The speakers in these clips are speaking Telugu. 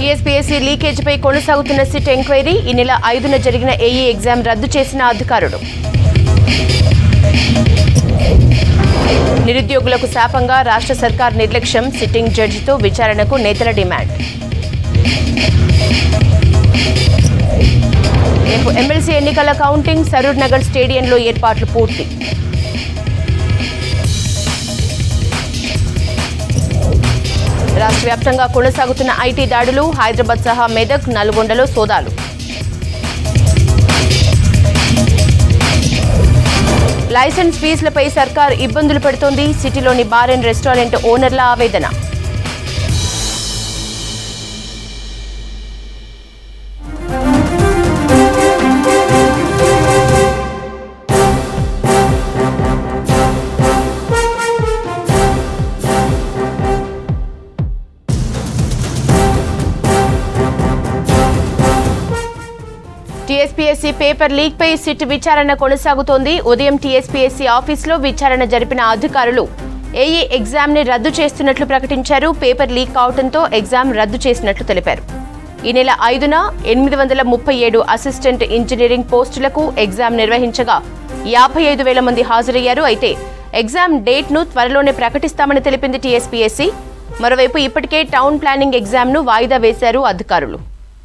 టీఎస్పీఎస్సీ లీకేజీపై కొనసాగుతున్న సిట్ ఎంక్వైరీ ఈ నెల ఐదున జరిగిన ఏఈ ఎగ్జామ్ రద్దు చేసిన అధికారులు నిరుద్యోగులకు శాపంగా రాష్ట్ర సర్కార్ నిర్లక్ష్యం సిట్టింగ్ జడ్జితో విచారణకు నేతల డిమాండ్ రేపు ఎమ్మెల్సీ ఎన్నికల కౌంటింగ్ సరూర్ నగర్ స్టేడియంలో ఏర్పాట్లు పూర్తి రాష్ట్ర వ్యాప్తంగా కొనసాగుతున్న ఐటీ దాడులు హైదరాబాద్ సహా మెదక్ నల్గొండలో సోదాలు లైసెన్స్ ఫీజులపై సర్కార్ ఇబ్బందులు పెడుతోంది సిటీలోని బార్ అండ్ రెస్టారెంట్ ఓనర్ల ఆవేదన టీఎస్పీఎస్సీ పేపర్ లీక్ పై సిట్ విచారణ కొనసాగుతోంది ఉదయం టీఎస్పీఎస్సీ ఆఫీసులో విచారణ జరిపిన అధికారులు ఏఈ ఎగ్జామ్ ని రద్దు చేస్తున్నట్లు ప్రకటించారు పేపర్ లీక్ కావడంతో ఎగ్జామ్ రద్దు చేసినట్లు తెలిపారు ఈ నెల ఐదున ఎనిమిది వందల ముప్పై ఏడు అసిస్టెంట్ ఇంజనీరింగ్ పోస్టులకు ఎగ్జామ్ నిర్వహించగా యాభై ఐదు వేల మంది హాజరయ్యారు అయితే ఎగ్జామ్ డేట్ ను త్వరలోనే ప్రకటిస్తామని తెలిపింది టీఎస్పీఎస్సీ మరోవైపు ఇప్పటికే టౌన్ ప్లానింగ్ ఎగ్జామ్ ను వాయిదా వేశారు అధికారులు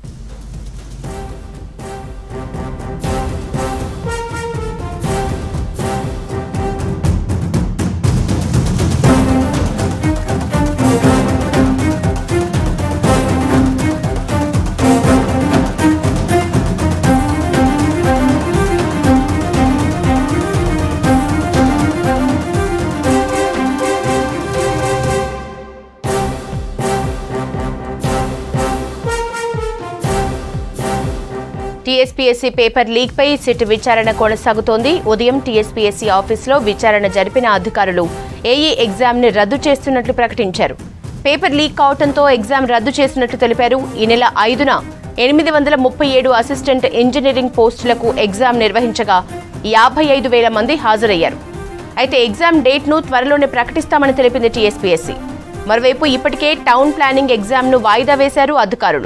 టీఎస్పీఎస్సీ పేపర్ లీక్ పై సిట్ విచారణ కొనసాగుతోంది ఉదయం టీఎస్పీఎస్సీ ఆఫీసులో విచారణ జరిపిన అధికారులు ఏఈ ఎగ్జామ్ ని రద్దు చేస్తున్నట్లు ప్రకటించారు పేపర్ లీక్ కావడంతో ఎగ్జామ్ రద్దు చేసినట్లు తెలిపారు ఈ నెల ఐదున ఎనిమిది వందల ముప్పై ఏడు అసిస్టెంట్ ఇంజనీరింగ్ పోస్టులకు ఎగ్జామ్ నిర్వహించగా యాభై ఐదు వేల మంది హాజరయ్యారు అయితే ఎగ్జామ్ డేట్ ను త్వరలోనే ప్రకటిస్తామని తెలిపింది టీఎస్పీఎస్సీ మరోవైపు ఇప్పటికే టౌన్ ప్లానింగ్ ఎగ్జామ్ ను వాయిదా వేశారు అధికారులు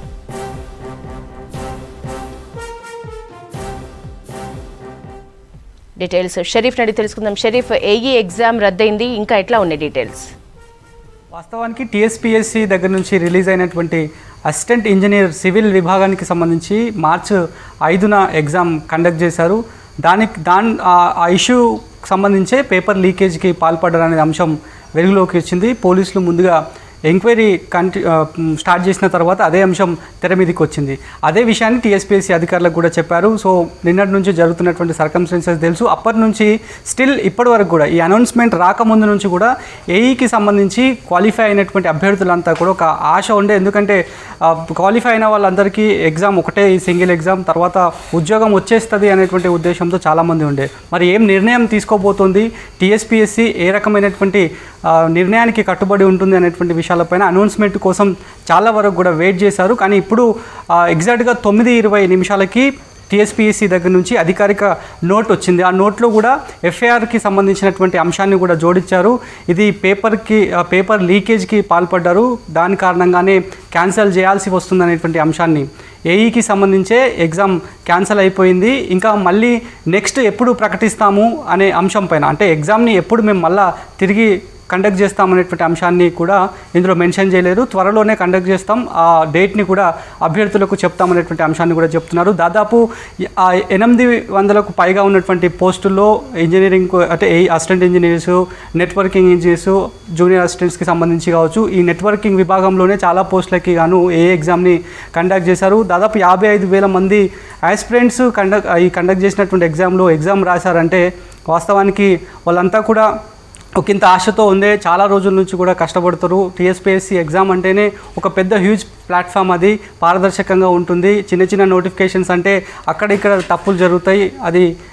డీటెయిల్స్ షరీఫ్ నడి తెలుసుకుందాం షరీఫ్ ఏఈ ఎగ్జామ్ రద్దయింది ఇంకా ఎట్లా ఉన్నాయి డీటెయిల్స్ వాస్తవానికి టీఎస్పీఎస్సీ దగ్గర నుంచి రిలీజ్ అయినటువంటి అసిస్టెంట్ ఇంజనీర్ సివిల్ విభాగానికి సంబంధించి మార్చ్ ఐదున ఎగ్జామ్ కండక్ట్ చేశారు దానికి దాని ఆ ఇష్యూ సంబంధించే పేపర్ లీకేజ్కి పాల్పడ్డారు అనే అంశం వెలుగులోకి వచ్చింది పోలీసులు ముందుగా ఎంక్వైరీ కంటి ఆ, మ్, స్టార్ట్ చేసిన తర్వాత అదే అంశం తెర మీదకి వచ్చింది అదే విషయాన్ని టీఎస్పీఎస్సీ అధికారులకు కూడా చెప్పారు సో నిన్నటి నుంచి జరుగుతున్నటువంటి సర్కమ్స్టెన్సెస్ తెలుసు అప్పటి నుంచి స్టిల్ ఇప్పటి వరకు కూడా ఈ అనౌన్స్మెంట్ రాకముందు నుంచి కూడా ఏఈకి సంబంధించి క్వాలిఫై అయినటువంటి అభ్యర్థులంతా కూడా ఒక ఆశ ఉండే ఎందుకంటే క్వాలిఫై అయిన వాళ్ళందరికీ ఎగ్జామ్ ఒకటే ఈ సింగిల్ ఎగ్జామ్ తర్వాత ఉద్యోగం వచ్చేస్తుంది అనేటువంటి ఉద్దేశంతో చాలామంది ఉండే మరి ఏం నిర్ణయం తీసుకోబోతోంది టీఎస్పీఎస్సీ ఏ రకమైనటువంటి ఆ, నిర్ణయానికి కట్టుబడి ఉంటుంది అనేటువంటి విషయాలపైన అనౌన్స్మెంట్ కోసం చాలా వరకు కూడా వెయిట్ చేశారు కానీ ఇప్పుడు ఆ, ఎగ్జాక్ట్గా తొమ్మిది ఇరవై నిమిషాలకి టీఎస్పీఎస్సీ దగ్గర నుంచి అధికారిక నోట్ వచ్చింది ఆ నోట్లో కూడా ఎఫ్ఐఆర్కి సంబంధించినటువంటి అంశాన్ని కూడా జోడించారు ఇది పేపర్కి ఆ, పేపర్ లీకేజ్కి పాల్పడ్డారు దాని కారణంగానే క్యాన్సిల్ చేయాల్సి వస్తుంది అనేటువంటి అంశాన్ని ఏఈకి సంబంధించే ఎగ్జామ్ క్యాన్సిల్ అయిపోయింది ఇంకా మళ్ళీ నెక్స్ట్ ఎప్పుడు ప్రకటిస్తాము అనే అంశం పైన అంటే ఎగ్జామ్ని ఎప్పుడు మేము మళ్ళా తిరిగి కండక్ట్ చేస్తామనేటువంటి అంశాన్ని కూడా ఇందులో మెన్షన్ చేయలేరు త్వరలోనే కండక్ట్ చేస్తాం ఆ డేట్ని కూడా అభ్యర్థులకు చెప్తామనేటువంటి అంశాన్ని కూడా చెప్తున్నారు దాదాపు ఈ- ఆ ఎనిమిది వందలకు పైగా ఉన్నటువంటి పోస్టుల్లో ఇంజనీరింగ్ అంటే ఏ assistant engineers networking engineers junior అసిస్టెంట్స్కి సంబంధించి కావచ్చు ఈ నెట్వర్కింగ్ విభాగంలోనే చాలా పోస్టులకి గాను ఏ ఎగ్జామ్ని కండక్ట్ చేశారు దాదాపు యాభై ఐదు వేల మంది ఆస్పిరెంట్స్ కండక్ట్ ఈ కండక్ట్ చేసినటువంటి ఎగ్జామ్లో ఎగ్జామ్ రాశారంటే వాస్తవానికి వాళ్ళంతా కూడా ఒక ఇంత ఆశతో ఉందే చాలా రోజుల నుంచి కూడా కష్టపడుతారు టీఎస్పీఎస్సీ ఎగ్జామ్ అంటేనే ఒక పెద్ద హ్యూజ్ ప్లాట్ఫామ్ అది పారదర్శకంగా ఉంటుంది చిన్న చిన్న నోటిఫికేషన్స్ అంటే అక్కడ ఇక్కడ తప్పులు జరుగుతాయి అది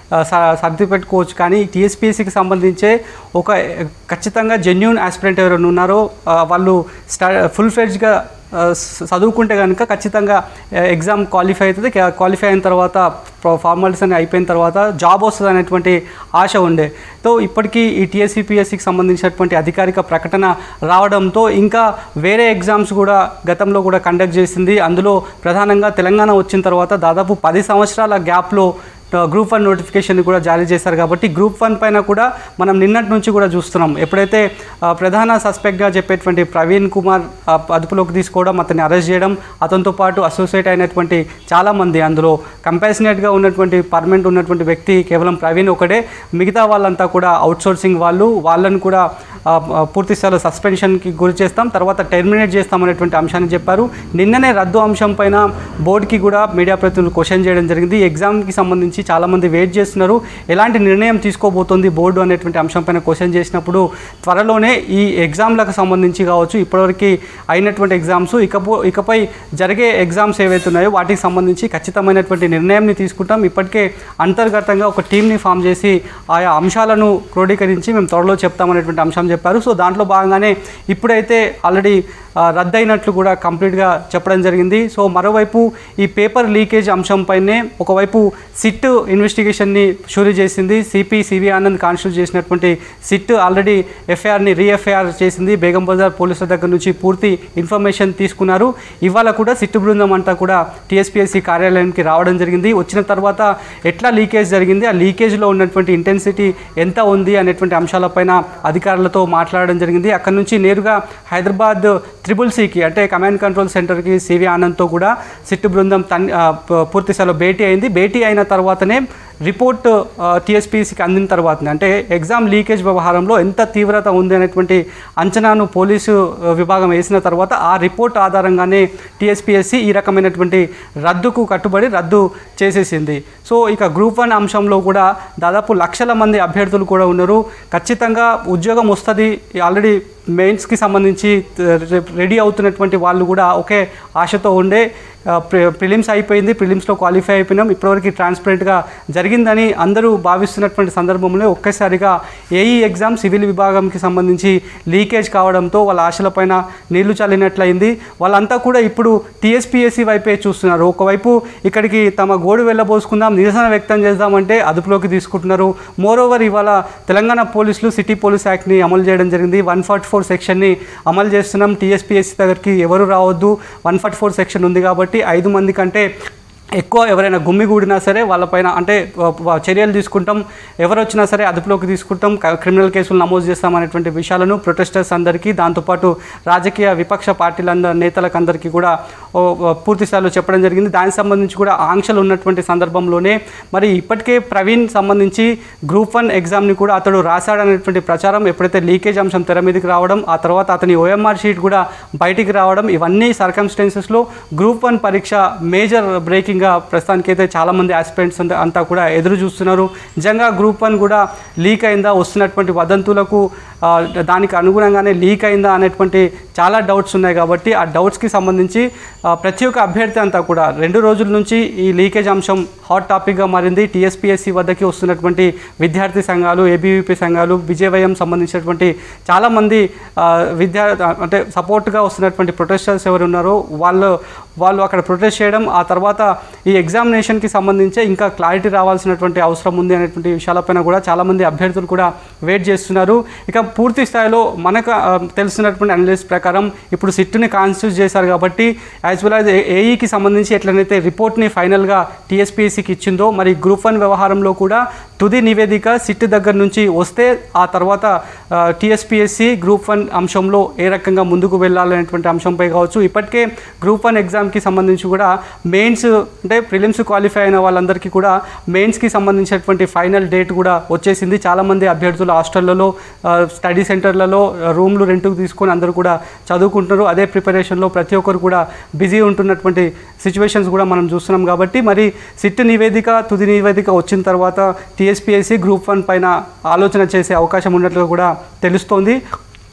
ఆ, స- సర్ది పెట్టుకోవచ్చు కానీ టీఎస్పీఎస్సికి సంబంధించే ఒక ఆ, ఖచ్చితంగా జెన్యున్ ఆస్పిరెంట్ ఎవరైనా ఉన్నారో ఆ, వాళ్ళు స్టా ఫుల్ ఫ్లెడ్జ్గా ఆ, స- చదువుకుంటే కనుక ఖచ్చితంగా ఆ, ఎగ్జామ్ క్వాలిఫై అవుతుంది కా- క్వాలిఫై అయిన తర్వాత ఫార్మాలిటీస్ అని అయిపోయిన తర్వాత జాబ్ వస్తుంది అనేటువంటి ఆశ ఉండే సో ఇప్పటికీ ఈ టీఎస్సీపీఎస్సికి సంబంధించినటువంటి అధికారిక ప్రకటన రావడంతో ఇంకా వేరే ఎగ్జామ్స్ కూడా గతంలో కూడా కండక్ట్ చేసింది అందులో ప్రధానంగా తెలంగాణ వచ్చిన తర్వాత దాదాపు పది సంవత్సరాల గ్యాప్లో గ్రూప్ వన్ నోటిఫికేషన్ కూడా జారీ చేశారు కాబట్టి గ్రూప్ వన్ పైన కూడా మనం నిన్నటి నుంచి కూడా చూస్తున్నాం ఎప్పుడైతే ఆ, ప్రధాన సస్పెక్ట్గా చెప్పేటువంటి ప్రవీణ్ కుమార్ ఆ, అదుపులోకి తీసుకోవడం అతన్ని అరెస్ట్ చేయడం అతనితో పాటు అసోసియేట్ అయినటువంటి చాలామంది అందులో కంపాసినేట్గా ఉన్నటువంటి పర్మనెంట్ ఉన్నటువంటి వ్యక్తి కేవలం ప్రవీణ్ ఒకడే మిగతా వాళ్ళంతా కూడా అవుట్సోర్సింగ్ వాళ్ళు వాళ్ళని కూడా ఆ, ఆ, పూర్తి స్థాయిలో సస్పెన్షన్కి గురి చేస్తాం తర్వాత టెర్మినేట్ చేస్తాం అనేటువంటి అంశాన్ని చెప్పారు నిన్ననే రద్దు అంశం పైన బోర్డుకి కూడా మీడియా ప్రతినిధులు క్వశ్చన్ చేయడం జరిగింది ఈ ఎగ్జామ్కి సంబంధించి చాలామంది వెయిట్ చేస్తున్నారు ఎలాంటి నిర్ణయం తీసుకోబోతోంది బోర్డు అనేటువంటి అంశం పైన క్వశ్చన్ చేసినప్పుడు త్వరలోనే ఈ ఎగ్జామ్లకు సంబంధించి కావచ్చు ఇప్పటివరకు అయినటువంటి ఎగ్జామ్స్ ఇకపో ఇకపై జరిగే ఎగ్జామ్స్ ఏవైతే ఉన్నాయో వాటికి సంబంధించి ఖచ్చితమైనటువంటి నిర్ణయంని తీసుకుంటాం ఇప్పటికే అంతర్గతంగా ఒక టీంని ఫామ్ చేసి ఆయా అంశాలను క్రోడీకరించి మేము త్వరలో చెప్తామనేటువంటి అంశం చెప్పారు సో దాంట్లో భాగంగానే ఇప్పుడైతే ఆల్రెడీ ఆ, రద్దయినట్లు కూడా కంప్లీట్గా చెప్పడం జరిగింది సో మరోవైపు ఈ పేపర్ లీకేజ్ అంశంపైనే ఒకవైపు సిట్ ఇన్వెస్టిగేషన్ని షూరీ చేసింది సిపి సివి ఆనంద్ కాన్స్టిట్యూట్ చేసినటువంటి సిట్ ఆల్రెడీ ఎఫ్ఐఆర్ని రీఎఫ్ఐఆర్ చేసింది బేగం బజార్ పోలీసుల దగ్గర నుంచి పూర్తి ఇన్ఫర్మేషన్ తీసుకున్నారు ఇవాళ కూడా సిట్ బృందం అంతా కూడా టీఎస్పీఎస్సీ కార్యాలయానికి రావడం జరిగింది వచ్చిన తర్వాత ఎట్లా లీకేజ్ జరిగింది ఆ లీకేజ్లో ఉన్నటువంటి ఇంటెన్సిటీ ఎంత ఉంది అనేటువంటి అంశాలపైన అధికారులతో మాట్లాడడం జరిగింది అక్కడ నుంచి నేరుగా హైదరాబాద్ త్రిబుల్ సికి అంటే కమాండ్ కంట్రోల్ సెంటర్కి సివి ఆనంద్తో కూడా సిట్ బృందం తన్ ఆ, ప- పూర్తి స్థాయిలో భేటీ అయింది భేటీ అయిన తర్వాతనే రిపోర్ట్ టీఎస్పీసీకి అందిన తర్వాతనే అంటే ఎగ్జామ్ లీకేజ్ వ్యవహారంలో ఎంత తీవ్రత ఉంది అనేటువంటి అంచనాను పోలీసు ఆ, విభాగం వేసిన తర్వాత ఆ రిపోర్ట్ ఆధారంగానే టీఎస్పీఎస్సీ ఈ రకమైనటువంటి రద్దుకు కట్టుబడి రద్దు చేసేసింది సో ఇక గ్రూప్ వన్ అంశంలో కూడా దాదాపు లక్షల మంది అభ్యర్థులు కూడా ఉన్నారు ఖచ్చితంగా ఉద్యోగం వస్తుంది ఆల్రెడీ మెయిన్స్కి సంబంధించి త- రెడీ అవుతున్నటువంటి వాళ్ళు కూడా ఒకే ఆశతో ఉండే ఆ, ప్రి- ప్రిలిమ్స్ అయిపోయింది ప్రిలిమ్స్లో క్వాలిఫై అయిపోయినాం ఇప్పటివరకు ట్రాన్స్పరెంట్గా జరిగిందని అందరూ భావిస్తున్నటువంటి సందర్భంలో ఒక్కసారిగా ఏఈ ఎగ్జామ్ సివిల్ విభాగంకి సంబంధించి లీకేజ్ కావడంతో వాళ్ళ ఆశలపైన నీళ్లు చల్లినట్లయింది వాళ్ళంతా కూడా ఇప్పుడు టీఎస్పీఎస్సీ వైపే చూస్తున్నారు ఒకవైపు ఇక్కడికి తమ గోడు వెళ్ళబోసుకుందాం నిరసన వ్యక్తం చేద్దామంటే అదుపులోకి తీసుకుంటున్నారు మోరోవర్ ఇవాళ తెలంగాణ పోలీసులు సిటీ పోలీస్ యాక్ట్ని అమలు చేయడం జరిగింది వన్ ఫార్టీ ఫోర్ సెక్షన్ని అమలు చేస్తున్నాం టీఎస్పీఎస్సీ దగ్గరికి ఎవరు రావద్దు వన్ ఫార్టీ ఫోర్ సెక్షన్ ఉంది కాబట్టి ఐదు మంది కంటే ఎక్కువ ఎవరైనా గుమ్మిగూడినా సరే వాళ్ళపైన అంటే వ- వ- చర్యలు తీసుకుంటాం ఎవరు వచ్చినా సరే అదుపులోకి తీసుకుంటాం క- క్రిమినల్ కేసులు నమోదు చేస్తాం అనేటువంటి విషయాలను ప్రొటెస్టర్స్ అందరికీ దాంతోపాటు రాజకీయ విపక్ష పార్టీలందరి నేతలకు అందరికీ కూడా ఓ, ఓ, పూర్తి స్థాయిలో చెప్పడం జరిగింది దానికి సంబంధించి కూడా ఆంక్షలు ఉన్నటువంటి సందర్భంలోనే మరి ఇప్పటికే ప్రవీణ్ సంబంధించి గ్రూప్ వన్ ఎగ్జామ్ని కూడా అతడు రాశాడనేటువంటి ప్రచారం ఎప్పుడైతే లీకేజ్ అంశం తెర మీదకి రావడం ఆ తర్వాత అతని ఓఎంఆర్ షీట్ కూడా బయటికి రావడం ఇవన్నీ సర్కమ్స్టెన్సెస్లో గ్రూప్ వన్ పరీక్ష మేజర్ బ్రేకింగ్గా ప్రస్తుతానికైతే చాలామంది ఆస్పిరెంట్స్ అంతా కూడా ఎదురు చూస్తున్నారు నిజంగా గ్రూప్ వన్ కూడా లీక్ అయిందా వస్తున్నటువంటి వదంతులకు ఆ, దానికి అనుగుణంగానే లీక్ అయిందా అనేటువంటి చాలా డౌట్స్ ఉన్నాయి కాబట్టి ఆ డౌట్స్కి సంబంధించి ఆ, ప్రతి ఒక్క అభ్యర్థి అంతా కూడా రెండు రోజుల నుంచి ఈ లీకేజ్ అంశం హాట్ టాపిక్గా మారింది టీఎస్పీఎస్సీ వద్దకి వస్తున్నటువంటి విద్యార్థి సంఘాలు ఏబీవీపీ సంఘాలు విజయవయం సంబంధించినటువంటి చాలామంది ఆ, విద్యా అంటే సపోర్ట్గా వస్తున్నటువంటి ప్రొటెస్టర్స్ ఎవరు ఉన్నారో వాళ్ళు వాళ్ళు అక్కడ ప్రొటెస్ట్ చేయడం ఆ తర్వాత ఈ ఎగ్జామినేషన్కి సంబంధించి ఇంకా క్లారిటీ రావాల్సినటువంటి అవసరం ఉంది అనేటువంటి విషయాలపైన కూడా చాలామంది అభ్యర్థులు కూడా వెయిట్ చేస్తున్నారు ఇక పూర్తి స్థాయిలో మనకు ఆ, తెలిసినటువంటి అనలిస్ట్ ప్రకారం ఇప్పుడు సిట్ని కాన్స్టిట్యూట్ చేశారు కాబట్టి యాజ్ వెల్ యాజ్ ఏఈకి సంబంధించి ఎట్లనైతే రిపోర్ట్ని ఫైనల్గా టీఎస్పీఎస్సికి ఇచ్చిందో మరి గ్రూప్ వన్ వ్యవహారంలో కూడా తుది నివేదిక సిట్ దగ్గర నుంచి వస్తే ఆ తర్వాత టీఎస్పీఎస్సి గ్రూప్ వన్ అంశంలో ఏ రకంగా ముందుకు వెళ్ళాలనేటువంటి అంశంపై కావచ్చు ఇప్పటికే గ్రూప్ వన్ ఎగ్జామ్కి సంబంధించి కూడా మెయిన్స్ అంటే ప్రిలిమ్స్ క్వాలిఫై అయిన వాళ్ళందరికీ కూడా మెయిన్స్కి సంబంధించినటువంటి ఫైనల్ డేట్ కూడా వచ్చేసింది చాలామంది అభ్యర్థులు హాస్టళ్లలో స్టడీ సెంటర్లలో రూమ్లు రెంట్కి తీసుకొని అందరూ కూడా చదువుకుంటున్నారు అదే ప్రిపరేషన్లో ప్రతి ఒక్కరు కూడా బిజీ ఉంటున్నటువంటి సిచ్యువేషన్స్ కూడా మనం చూస్తున్నాం కాబట్టి మరి సిట్ నివేదిక తుది నివేదిక వచ్చిన తర్వాత టీఎస్పీఎస్సీ గ్రూప్ వన్ పైన ఆలోచన చేసే అవకాశం ఉన్నట్లుగా కూడా తెలుస్తోంది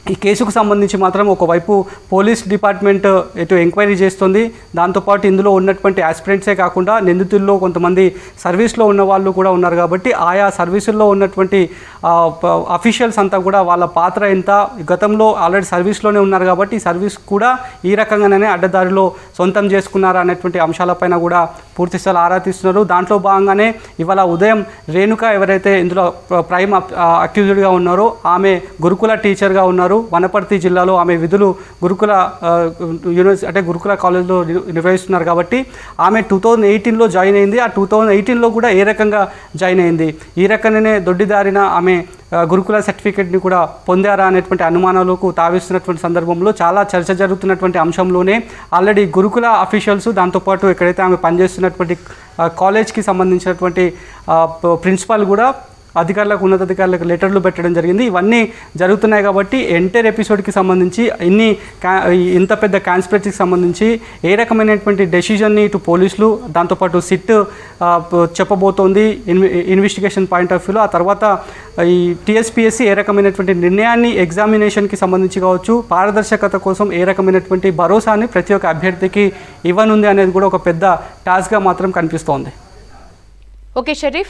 ఈ కేసుకు సంబంధించి మాత్రం ఒకవైపు పోలీస్ డిపార్ట్మెంట్ ఇటు ఎంక్వైరీ చేస్తుంది దాంతోపాటు ఇందులో ఉన్నటువంటి ఆస్పిరెంట్సే కాకుండా నిందితుల్లో కొంతమంది సర్వీస్లో ఉన్న వాళ్ళు కూడా ఉన్నారు కాబట్టి ఆయా సర్వీసుల్లో ఉన్నటువంటి అఫీషియల్స్ అంతా కూడా వాళ్ళ పాత్ర ఎంత గతంలో ఆల్రెడీ సర్వీస్లోనే ఉన్నారు కాబట్టి ఈ సర్వీస్ కూడా ఈ రకంగానే అడ్డదారిలో సొంతం చేసుకున్నారా అనేటువంటి అంశాలపైన కూడా పూర్తి స్థాయిలో ఆరా తీస్తున్నారు దాంట్లో భాగంగానే ఇవాళ ఉదయం రేణుక ఎవరైతే ఇందులో ప్ర- ప్రైమ్ అప్- ఆ, అక్యూజ్డ్గా ఉన్నారో ఆమె గురుకుల టీచర్గా ఉన్నారు వనపర్తి జిల్లాలో ఆమె విధులు గురుకుల ఆ, యూనివర్సిటీ అంటే గురుకుల కాలేజ్లో నిర్- నిర్వహిస్తున్నారు కాబట్టి ఆమె టూ థౌజండ్ ఎయిటీన్లో జాయిన్ అయింది ఆ టూ థౌజండ్ ఎయిటీన్లో కూడా ఏ రకంగా జాయిన్ అయింది ఈ రకంగానే దొడ్డిదారిన ఆమె ఆ, గురుకుల సర్టిఫికేట్ని కూడా పొందారా అనేటువంటి అనుమానాలకు తావిస్తున్నటువంటి సందర్భంలో చాలా చర్చ జరుగుతున్నటువంటి అంశంలోనే ఆల్రెడీ గురుకుల అఫీషియల్స్ దాంతోపాటు ఎక్కడైతే ఆమె పనిచేస్తున్నటువంటి ఆ, కాలేజ్కి సంబంధించినటువంటి ఆ, ప- ప్రిన్సిపాల్ కూడా అధికారులకు ఉన్నతాధికారులకు లెటర్లు పెట్టడం జరిగింది ఇవన్నీ జరుగుతున్నాయి కాబట్టి ఎంటైర్ ఎపిసోడ్కి సంబంధించి ఇన్ని కా ఇంత పెద్ద కాన్స్పిరసీకి సంబంధించి ఏ రకమైనటువంటి డెసిషన్ని ఇటు పోలీసులు దాంతోపాటు సిట్ ఆ, ప- చెప్పబోతోంది ఇన్వె ఇన్వెస్టిగేషన్ పాయింట్ ఆఫ్ వ్యూలో ఆ తర్వాత ఈ టీఎస్పీఎస్సీ ఏ రకమైనటువంటి నిర్ణయాన్ని ఎగ్జామినేషన్కి సంబంధించి కావచ్చు పారదర్శకత కోసం ఏ రకమైనటువంటి భరోసాని ప్రతి ఒక్క అభ్యర్థికి ఇవ్వనుంది అనేది కూడా ఒక పెద్ద టాస్క్గా మాత్రం కనిపిస్తోంది ఓకే షరీఫ్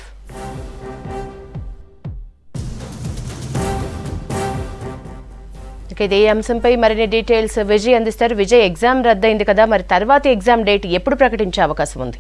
ఇక ఇదే అంశంపై మరిన్ని డీటెయిల్స్ విజయ్ అందిస్తారు విజయ్ ఎగ్జామ్ రద్దయింది కదా మరి తర్వాత ఎగ్జామ్ డేట్ ఎప్పుడు ప్రకటించే అవకాశం ఉంది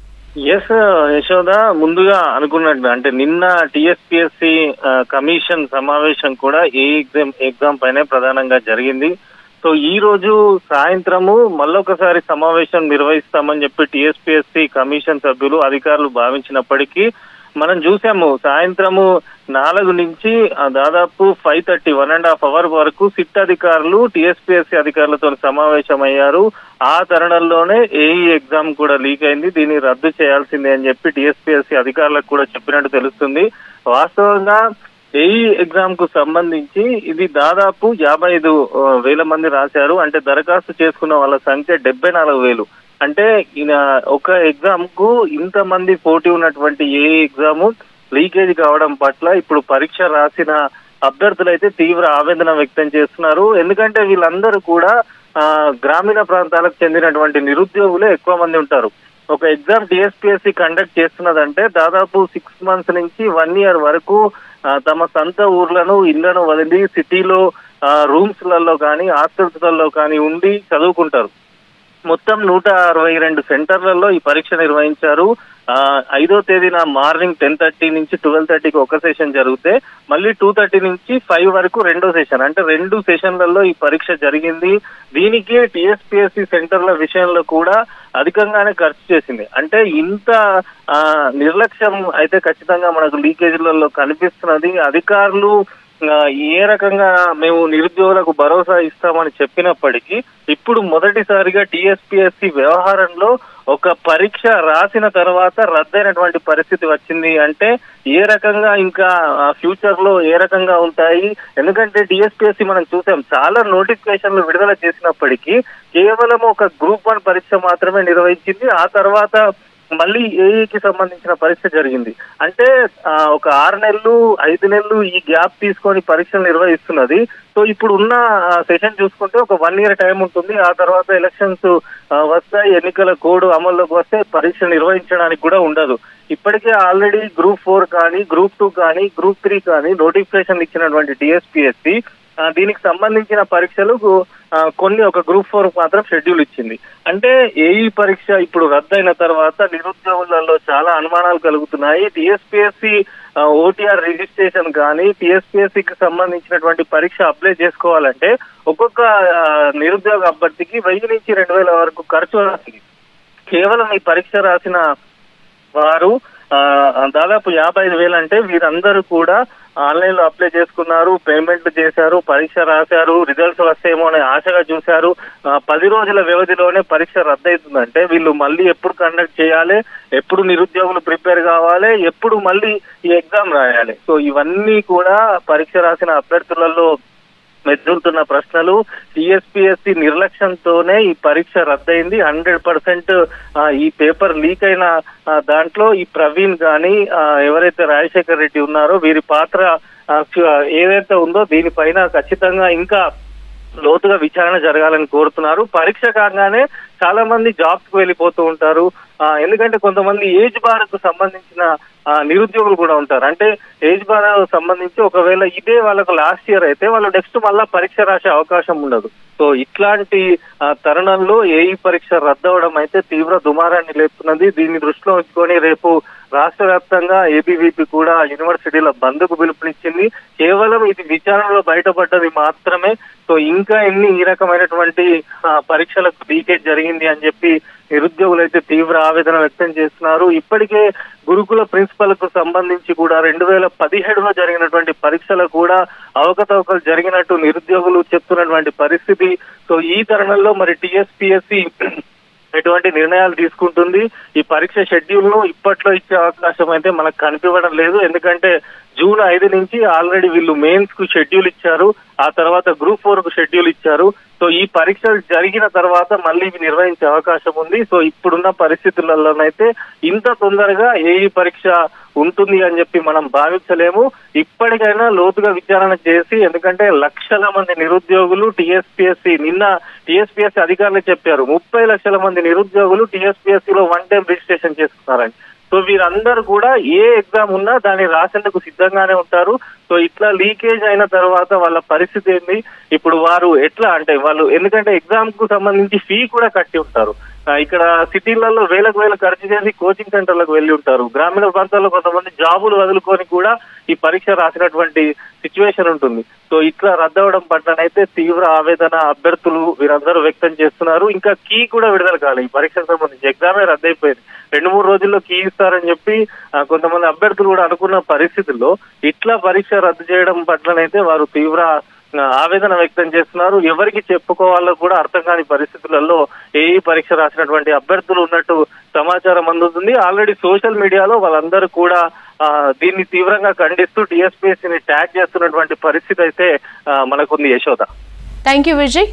ఎస్ యశోద ముందుగా అనుకున్నట్టు అంటే నిన్న టిఎస్పిఎస్సి కమిషన్ సమావేశం కూడా ఏ ఎగ్జామ్ ఎగ్జామ్ పైనే ప్రధానంగా జరిగింది సో ఈ రోజు సాయంత్రము మళ్ళొకసారి సమావేశం నిర్వహిస్తామని చెప్పి టిఎస్పిఎస్సి కమిషన్ సభ్యులు అధికారులు భావించినప్పటికీ మనం చూసాము సాయంత్రము నాలుగు నుంచి ఆ, దాదాపు five thirty one and half hour వరకు సిట్ అధికారులు టిఎస్పిఎస్సి అధికారులతో సమావేశమయ్యారు ఆ తరుణంలోనే ఏఈ ఎగ్జామ్ కూడా లీక్ అయింది దీన్ని రద్దు చేయాల్సిందే అని చెప్పి టిఎస్పిఎస్సి అధికారులకు కూడా చెప్పినట్టు తెలుస్తుంది వాస్తవంగా ఏఈ ఎగ్జామ్ కు సంబంధించి ఇది దాదాపు యాభై ఐదు ఆ, వేల మంది రాశారు అంటే దరఖాస్తు చేసుకున్న వాళ్ళ సంఖ్య డెబ్బై నాలుగు వేలు అంటే ఈయన ఒక ఎగ్జామ్ కు ఇంత మంది పోటీ ఉన్నటువంటి ఏ ఎగ్జామ్ లీకేజ్ కావడం పట్ల ఇప్పుడు పరీక్ష రాసిన అభ్యర్థులు అయితే తీవ్ర ఆవేదన వ్యక్తం చేస్తున్నారు ఎందుకంటే వీళ్ళందరూ కూడా ఆ, గ్రామీణ ప్రాంతాలకు చెందినటువంటి నిరుద్యోగులే ఎక్కువ మంది ఉంటారు ఒక ఎగ్జామ్ టిఎస్పిఎస్సి కండక్ట్ చేస్తున్నదంటే దాదాపు సిక్స్ మంత్స్ నుంచి వన్ ఇయర్ వరకు ఆ, తమ సొంత ఊర్లను ఇళ్లను వదిలి సిటీలో రూమ్స్ లలో కానీ హాస్టల్స్లలో కానీ ఉండి చదువుకుంటారు మొత్తం నూట అరవై రెండు సెంటర్లలో ఈ పరీక్ష నిర్వహించారు ఆ, ఐదో తేదీన మార్నింగ్ టెన్ థర్టీ నుంచి ట్వెల్వ్ థర్టీకి ఒక సెషన్ జరిగితే మళ్ళీ టూ థర్టీ నుంచి ఫైవ్ వరకు రెండో సెషన్ అంటే రెండు సెషన్లలో ఈ పరీక్ష జరిగింది దీనికి టిఎస్పిఎస్సి సెంటర్ల విషయంలో కూడా అధికంగానే ఖర్చు చేసింది అంటే ఇంత ఆ, నిర్లక్ష్యం అయితే ఖచ్చితంగా మనకు లీకేజీలలో కనిపిస్తున్నది అధికారులు ఆ, ఏ రకంగా మేము నిరుద్యోగులకు భరోసా ఇస్తామని చెప్పినప్పటికీ ఇప్పుడు మొదటిసారిగా టిఎస్పిఎస్సి వ్యవహారంలో ఒక పరీక్ష రాసిన తర్వాత రద్దయినటువంటి పరిస్థితి వచ్చింది అంటే ఏ రకంగా ఇంకా ఫ్యూచర్ లో ఏ రకంగా ఉంటాయి ఎందుకంటే టిఎస్పిఎస్సి మనం చూసాం చాలా నోటిఫికేషన్లు విడుదల చేసినప్పటికీ కేవలం ఒక గ్రూప్ వన్ పరీక్ష మాత్రమే నిర్వహించింది ఆ తర్వాత మళ్ళీ ఏఈకి సంబంధించిన పరీక్ష జరిగింది అంటే ఆ, ఒక ఆరు నెలలు ఐదు నెలలు ఈ గ్యాప్ తీసుకొని పరీక్షలు నిర్వహిస్తున్నది సో ఇప్పుడు ఉన్న సెషన్ చూసుకుంటే ఒక వన్ ఇయర్ టైం ఉంటుంది ఆ తర్వాత ఎలక్షన్స్ వస్తాయి ఎన్నికల కోడ్ అమల్లోకి వస్తే పరీక్ష నిర్వహించడానికి కూడా ఉండదు ఇప్పటికే ఆల్రెడీ గ్రూప్ ఫోర్ కానీ గ్రూప్ టూ కానీ గ్రూప్ త్రీ కానీ నోటిఫికేషన్ ఇచ్చినటువంటి టిఎస్పిఎస్సి దీనికి సంబంధించిన పరీక్షలు ఆ, కొన్ని ఒక గ్రూప్ ఫోర్ మాత్రం షెడ్యూల్ ఇచ్చింది అంటే ఏఈ పరీక్ష ఇప్పుడు రద్దయిన తర్వాత నిరుద్యోగులలో చాలా అనుమానాలు కలుగుతున్నాయి టిఎస్పిఎస్సి ఓటీఆర్ రిజిస్ట్రేషన్ కానీ TSPSC కి సంబంధించినటువంటి పరీక్ష అప్లై చేసుకోవాలంటే ఒక్కొక్క ఆ, నిరుద్యోగ అభ్యర్థికి వెయ్యి నుంచి రెండు వేల వరకు ఖర్చు అవుతుంది కేవలం ఈ పరీక్ష రాసిన వారు ఆ, దాదాపు యాభై ఐదు వేలు అంటే వీరందరూ కూడా ఆన్లైన్ లో అప్లై చేసుకున్నారు పేమెంట్ చేశారు పరీక్ష రాశారు రిజల్ట్స్ వస్తేమో అనే ఆశగా చూశారు ఆ, పది రోజుల వ్యవధిలోనే పరీక్ష రద్దవుతుందంటే వీళ్ళు మళ్ళీ ఎప్పుడు కండక్ట్ చేయాలి ఎప్పుడు నిరుద్యోగులు ప్రిపేర్ కావాలి ఎప్పుడు మళ్ళీ ఈ ఎగ్జామ్ రాయాలి సో ఇవన్నీ కూడా పరీక్ష రాసిన అభ్యర్థులలో మెదులుతున్న ప్రశ్నలు టిఎస్పిఎస్సి నిర్లక్ష్యంతోనే ఈ పరీక్ష రద్దయింది హండ్రెడ్ పర్సెంట్ ఈ పేపర్ లీక్ అయిన ఆ, దాంట్లో ఈ ప్రవీణ్ గాని ఆ, ఎవరైతే రాజశేఖర్ రెడ్డి ఉన్నారో వీరి పాత్ర ఆ, ఏదైతే ఉందో దీనిపైన ఖచ్చితంగా ఇంకా లోతుగా విచారణ జరగాలని కోరుతున్నారు పరీక్ష కాగానే చాలా మంది జాబ్స్ కు వెళ్ళిపోతూ ఉంటారు ఆ, ఎందుకంటే కొంతమంది ఏజ్ బార్ కు సంబంధించిన ఆ, నిరుద్యోగులు కూడా ఉంటారు అంటే ఏజ్ బార్ సంబంధించి ఒకవేళ ఇదే వాళ్ళకు లాస్ట్ ఇయర్ అయితే వాళ్ళు నెక్స్ట్ మళ్ళా పరీక్ష రాసే అవకాశం ఉండదు సో ఇట్లాంటి ఆ, తరుణంలో ఏఈ పరీక్ష రద్దవడం అయితే తీవ్ర దుమారాన్ని లేపుతున్నది దీన్ని దృష్టిలో ఉంచుకొని రేపు రాష్ట్ర వ్యాప్తంగా ఏబీవీపీ కూడా యూనివర్సిటీల బంద్కు పిలుపునిచ్చింది కేవలం ఇది విచారణలో బయటపడ్డది మాత్రమే సో ఇంకా ఎన్ని ఈ రకమైనటువంటి ఆ, పరీక్షలకు లీకేజ్ జరిగింది అని చెప్పి నిరుద్యోగులు అయితే తీవ్ర ఆవేదన వ్యక్తం చేస్తున్నారు ఇప్పటికే గురుకుల ప్రిన్సిపల్ కు సంబంధించి కూడా రెండు వేల పదిహేడులో జరిగినటువంటి పరీక్షలు కూడా అవకతవకలు జరిగినట్టు నిరుద్యోగులు చెప్తున్నటువంటి పరిస్థితి సో ఈ తరుణంలో మరి టిఎస్పిఎస్సి ఎటువంటి నిర్ణయాలు తీసుకుంటుంది ఈ పరీక్ష షెడ్యూల్ ను ఇప్పట్లో ఇచ్చే అవకాశం అయితే మనకు కనిపించడం లేదు ఎందుకంటే జూన్ ఐదు నుంచి ఆల్రెడీ వీళ్ళు మెయిన్స్ కు షెడ్యూల్ ఇచ్చారు ఆ తర్వాత గ్రూప్ ఫోర్ కు షెడ్యూల్ ఇచ్చారు సో ఈ పరీక్షలు జరిగిన తర్వాత మళ్ళీ ఇవి నిర్వహించే అవకాశం ఉంది సో ఇప్పుడున్న పరిస్థితులలోనైతే ఇంత తొందరగా ఏఈ పరీక్ష ఉంటుంది అని చెప్పి మనం భావించలేము ఇప్పటికైనా లోతుగా విచారణ చేసి ఎందుకంటే లక్షల మంది నిరుద్యోగులు టిఎస్పిఎస్సి నిన్న టిఎస్పిఎస్సి అధికారులు చెప్పారు ముప్పై లక్షల మంది నిరుద్యోగులు టిఎస్పిఎస్సి లో వన్ టైం రిజిస్ట్రేషన్ చేసుకున్నారని సో వీరందరూ కూడా ఏ ఎగ్జామ్ ఉన్నా దాన్ని రాసేందుకు సిద్ధంగానే ఉంటారు సో ఇట్లా లీకేజ్ అయిన తర్వాత వాళ్ళ పరిస్థితి ఏంది ఇప్పుడు వారు ఎట్లా అంటే వాళ్ళు ఎందుకంటే ఎగ్జామ్ కు సంబంధించి ఫీ కూడా కట్టి ఉంటారు ఆ, ఇక్కడ సిటీలలో వేలకు వేలు ఖర్చు చేసి కోచింగ్ సెంటర్లకు వెళ్ళి ఉంటారు గ్రామీణ ప్రాంతాల్లో కొంతమంది జాబులు వదులుకొని కూడా ఈ పరీక్ష రాసినటువంటి సిచ్యువేషన్ ఉంటుంది సో ఇట్లా రద్దవడం పట్లనైతే తీవ్ర ఆవేదన అభ్యర్థులు వీరందరూ వ్యక్తం చేస్తున్నారు ఇంకా కీ కూడా విడుదల కాలేదు ఈ పరీక్షకు సంబంధించి ఎగ్జామే రద్దయిపోయింది రెండు మూడు రోజుల్లో కీ ఇస్తారని చెప్పి ఆ, కొంతమంది అభ్యర్థులు కూడా అనుకున్న పరిస్థితుల్లో ఇట్లా పరీక్ష రద్దు చేయడం పట్లనైతే వారు తీవ్ర ఆ, ఆవేదన వ్యక్తం చేస్తున్నారు ఎవరికి చెప్పుకోవాలో కూడా అర్థం కాని పరిస్థితులలో ఏఈ పరీక్ష రాసినటువంటి అభ్యర్థులు ఉన్నట్టు సమాచారం అందుతుంది ఆల్రెడీ సోషల్ మీడియాలో వాళ్ళందరూ కూడా ఆ, దీన్ని తీవ్రంగా ఖండిస్తూ టీఎస్పీఎస్సీ ని ట్యాగ్ చేస్తున్నటువంటి పరిస్థితి అయితే ఆ, మనకుంది యశోద థ్యాంక్ యూ విజయ్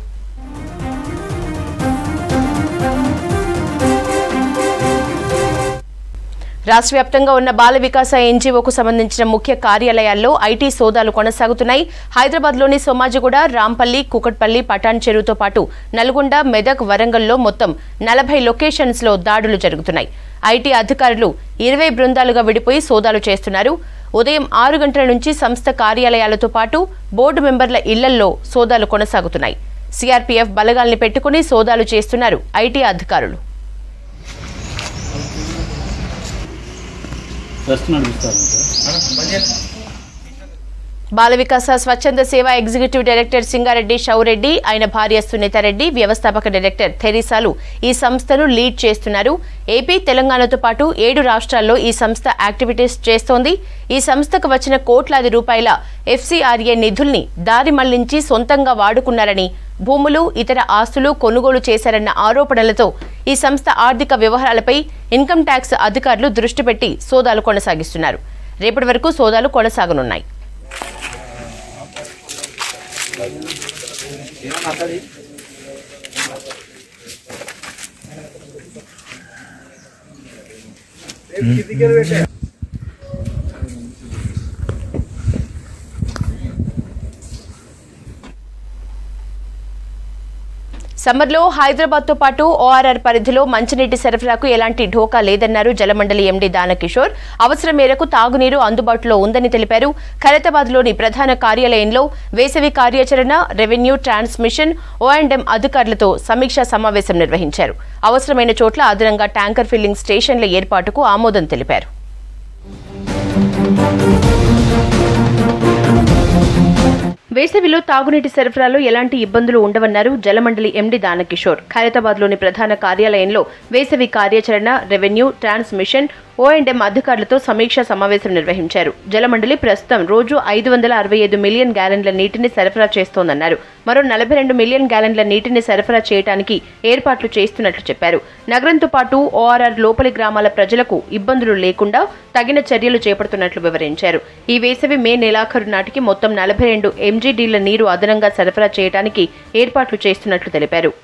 రాష్ట్ర వ్యాప్తంగా ఉన్న బాల వికాస ఎన్జీఓకు సంబంధించిన ముఖ్య కార్యాలయాల్లో ఐటీ సోదాలు కొనసాగుతున్నాయి హైదరాబాద్లోని సోమాజిగూడ రాంపల్లి కుకట్పల్లి పటాన్ చెరువుతో పాటు నల్గొండ మెదక్ వరంగల్లో మొత్తం నలభై లొకేషన్స్ లో దాడులు జరుగుతున్నాయి ఐటీ అధికారులు ఇరవై బృందాలుగా విడిపోయి సోదాలు చేస్తున్నారు ఉదయం ఆరు గంటల నుంచి సంస్థ కార్యాలయాలతో పాటు బోర్డు మెంబర్ల ఇళ్లల్లో సోదాలు కొనసాగుతున్నాయి సిఆర్పీఎఫ్ బలగాల్ని పెట్టుకుని సోదాలు చేస్తున్నారు ఐటీ అధికారులు ట్రస్ట్ నడిపిస్తారు సార్ బాల వికాస స్వచ్ఛంద సేవ ఎగ్జిక్యూటివ్ డైరెక్టర్ సింగారెడ్డి షౌరెడ్డి ఆయన భార్య సునీతారెడ్డి వ్యవస్థాపక డైరెక్టర్ థెరిసాలు ఈ సంస్థను లీడ్ చేస్తున్నారు ఏపీ తెలంగాణతో పాటు ఏడు రాష్ట్రాల్లో ఈ సంస్థ యాక్టివిటీస్ చేస్తోంది ఈ సంస్థకు వచ్చిన కోట్లాది రూపాయల ఎఫ్సీఆర్ఏ నిధుల్ని దారి మళ్లించి సొంతంగా వాడుకున్నారని భూములు ఇతర ఆస్తులు కొనుగోలు చేశారన్న ఆరోపణలతో ఈ సంస్థ ఆర్థిక వ్యవహారాలపై ఇన్కమ్ ట్యాక్స్ అధికారులు దృష్టి పెట్టి సోదాలు కొనసాగిస్తున్నారు రేపటి వరకు సోదాలు కొనసాగనున్నాయి సమ్మర్లో హైదరాబాద్తో పాటు ఓఆర్ఆర్ పరిధిలో మంచినీటి సరఫరాకు ఎలాంటి ఢోకా లేదన్నారు జలమండలి ఎండీ దానకిషోర్ అవసరం మేరకు తాగునీరు అందుబాటులో ఉందని తెలిపారు ఖైరతాబాద్లోని ప్రధాన కార్యాలయంలో వేసవి కార్యాచరణ రెవెన్యూ ట్రాన్స్మిషన్ ఓఎండ్ఎం అధికారులతో సమీక్షా సమావేశం నిర్వహించారు అవసరమైన చోట్ల అదనంగా ట్యాంకర్ ఫిల్లింగ్ స్టేషన్ల ఏర్పాటుకు ఆమోదం తెలిపారు వేసవిలో తాగునీటి సరఫరాలో ఎలాంటి ఇబ్బందులు ఉండవన్నారు జలమండలి ఎండీ దానకిషోర్ ఖైరతాబాద్లోని ప్రధాన కార్యాలయంలో వేసవి కార్యాచరణ రెవెన్యూ ట్రాన్స్మిషన్ ఓఎండ్ఎం అధికారులతో సమీక్షా సమావేశం నిర్వహించారు జలమండలి ప్రస్తుతం రోజు ఐదు వందల అరవై ఐదు మిలియన్ గ్యాలన్ల నీటిని సరఫరా చేస్తోందన్నారు మరో నలభై రెండు మిలియన్ గ్యాలన్ల నీటిని సరఫరా చేయడానికి ఏర్పాట్లు చేస్తున్నట్లు చెప్పారు నగరంతో పాటు ఓఆర్ఆర్ లోపలి గ్రామాల ప్రజలకు ఇబ్బందులు లేకుండా తగిన చర్యలు చేపడుతున్నట్లు వివరించారు ఈ వేసవి మే నెలాఖరు నాటికి మొత్తం నలభై రెండు ఎంజీడీల నీరు అదనంగా సరఫరా చేయడానికి ఏర్పాట్లు చేస్తున్నట్లు తెలిపారు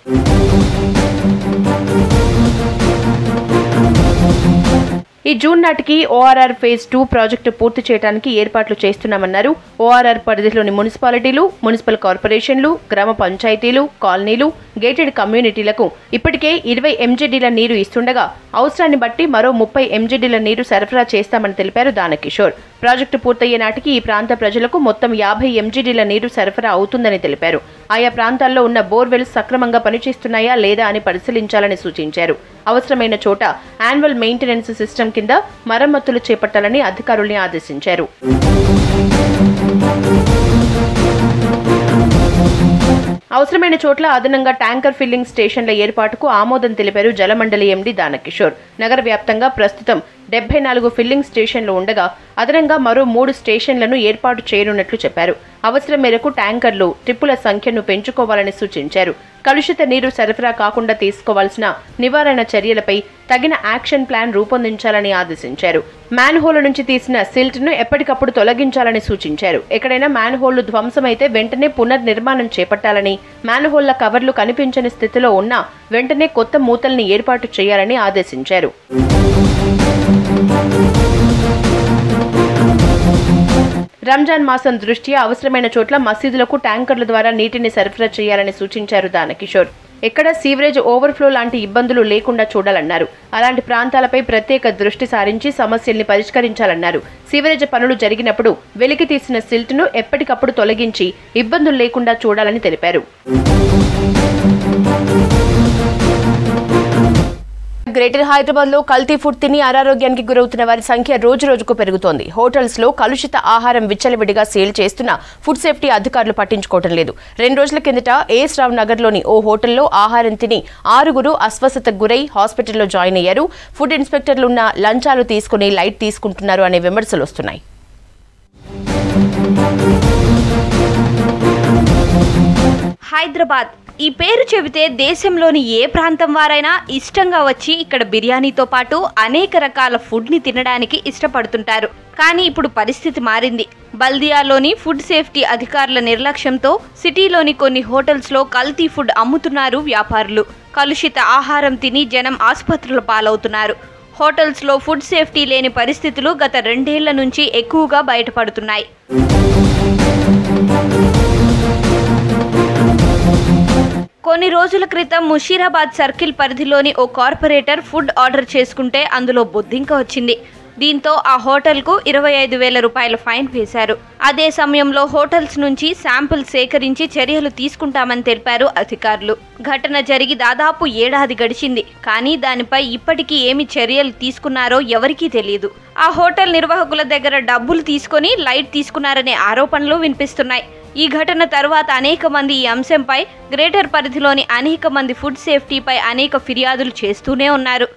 ఈ జూన్ నాటికి ఓఆర్ఆర్ ఫేజ్ టూ ప్రాజెక్టు పూర్తి చేయడానికి ఏర్పాట్లు చేస్తున్నామన్నారు ఓఆర్ఆర్ పరిధిలోని మున్సిపాలిటీలు మున్సిపల్ కార్పొరేషన్లు గ్రామ పంచాయతీలు కాలనీలు గేటెడ్ కమ్యూనిటీలకు ఇప్పటికే ఇరవై ఎంజీడీల నీరు ఇస్తుండగా అవసరాన్ని బట్టి మరో ముప్పై ఎంజీడీల నీరు సరఫరా చేస్తామని తెలిపారు దానకిషోర్ ప్రాజెక్టు పూర్తయ్యే నాటికి ఈ ప్రాంత ప్రజలకు మొత్తం యాభై ఎంజీడీల నీరు సరఫరా అవుతుందని తెలిపారు ఆయా ప్రాంతాల్లో ఉన్న బోర్వెల్స్ సక్రమంగా పనిచేస్తున్నాయా లేదా అని పరిశీలించాలని సూచించారు అవసరమైన చోట యాన్యువల్ మెయింటెనెన్స్ సిస్టమ్ కింద మరమ్మతులు చేపట్టాలని అధికారుల్ని ఆదేశించారు అవసరమైన చోట్ల అదనంగా ట్యాంకర్ ఫిల్లింగ్ స్టేషన్ల ఏర్పాటుకు ఆమోదం తెలిపారు జలమండలి ఎండీ దానకిషోర్ నగర వ్యాప్తంగా ప్రస్తుతం డెబ్బై నాలుగు ఫిల్లింగ్ స్టేషన్లు ఉండగా అదనంగా మరో మూడు స్టేషన్లను ఏర్పాటు చేయనున్నట్లు చెప్పారు అవసరం మేరకు ట్యాంకర్లు ట్రిప్పుల సంఖ్యను పెంచుకోవాలని సూచించారు కలుషిత నీరు సరఫరా కాకుండా తీసుకోవాల్సిన నివారణ చర్యలపై తగిన యాక్షన్ ప్లాన్ రూపొందించాలని ఆదేశించారు మ్యాన్ హోల్ నుంచి తీసిన సిల్ట్ ను ఎప్పటికప్పుడు తొలగించాలని సూచించారు ఎక్కడైనా మ్యాన్ హోళ్లు ధ్వంసమైతే వెంటనే పునర్నిర్మాణం చేపట్టాలని మ్యాన్ హోళ్ల కవర్లు కనిపించని స్థితిలో ఉన్నా వెంటనే కొత్త మూతల్ని ఏర్పాటు చేయాలని ఆదేశించారు రంజాన్ మాసం దృష్ట్యా అవసరమైన చోట్ల మసీదులకు ట్యాంకర్ల ద్వారా నీటిని సరఫరా చేయాలని సూచించారు దానకిషోర్ ఎక్కడ సీవరేజ్ ఓవర్ఫ్లో లాంటి ఇబ్బందులు లేకుండా చూడాలన్నారు అలాంటి ప్రాంతాలపై ప్రత్యేక దృష్టి సారించి సమస్యల్ని పరిష్కరించాలన్నారు సీవరేజ్ పనులు జరిగినప్పుడు వెలికి తీసిన సిల్ట్ను ఎప్పటికప్పుడు తొలగించి ఇబ్బందులు లేకుండా చూడాలని తెలిపారు గ్రేటర్ హైదరాబాద్ లో కల్తీ ఫుడ్ తిని అనారోగ్యానికి గురవుతున్న వారి సంఖ్య రోజు రోజుకు పెరుగుతోంది హోటల్స్ లో కలుషిత ఆహారం విచ్చలవిడిగా సేల్ చేస్తున్న ఫుడ్ సేఫ్టీ అధికారులు పట్టించుకోవడం లేదు రెండు రోజుల కిందట ఏఎస్ రావు నగర్ లోని ఓ హోటల్లో ఆహారం తిని ఆరుగురు అస్వస్థతకు గురై హాస్పిటల్లో జాయిన్ అయ్యారు ఫుడ్ ఇన్స్పెక్టర్లున్న లంచాలు తీసుకుని లైట్ తీసుకుంటున్నారు అనే విమర్శలు వస్తున్నాయి హైదరాబాద్ ఈ పేరు చెబితే దేశంలోని ఏ ప్రాంతం వారైనా ఇష్టంగా వచ్చి ఇక్కడ బిర్యానీతో పాటు అనేక రకాల ఫుడ్ని తినడానికి ఇష్టపడుతుంటారు కానీ ఇప్పుడు పరిస్థితి మారింది బల్దియాలోని ఫుడ్ సేఫ్టీ అధికారుల నిర్లక్ష్యంతో సిటీలోని కొన్ని హోటల్స్లో కల్తీ ఫుడ్ అమ్ముతున్నారు వ్యాపారులు కలుషిత ఆహారం తిని జనం ఆసుపత్రుల పాలవుతున్నారు హోటల్స్లో ఫుడ్ సేఫ్టీ లేని పరిస్థితులు గత రెండేళ్ల నుంచి ఎక్కువగా బయటపడుతున్నాయి కొన్ని రోజుల క్రితం ముషీరాబాద్ సర్కిల్ పరిధిలోని ఓ కార్పొరేటర్ ఫుడ్ ఆర్డర్ చేసుకుంటే అందులో బొద్దింక వచ్చింది దీంతో ఆ హోటల్కు ఇరవై ఐదు వేల రూపాయల ఫైన్ వేశారు అదే సమయంలో హోటల్స్ నుంచి శాంపిల్ సేకరించి చర్యలు తీసుకుంటామని తెలిపారు అధికారులు ఘటన జరిగి దాదాపు ఏడాది గడిచింది కానీ దానిపై ఇప్పటికీ ఏమి చర్యలు తీసుకున్నారో ఎవరికీ తెలియదు ఆ హోటల్ నిర్వాహకుల దగ్గర డబ్బులు తీసుకొని లైట్ తీసుకున్నారనే ఆరోపణలు వినిపిస్తున్నాయి ఈ ఘటన తర్వాత అనేక మంది ఈ అంశంపై గ్రేటర్ పరిధిలోని అనేక మంది ఫుడ్ సేఫ్టీపై అనేక ఫిర్యాదులు చేస్తూనే ఉన్నారు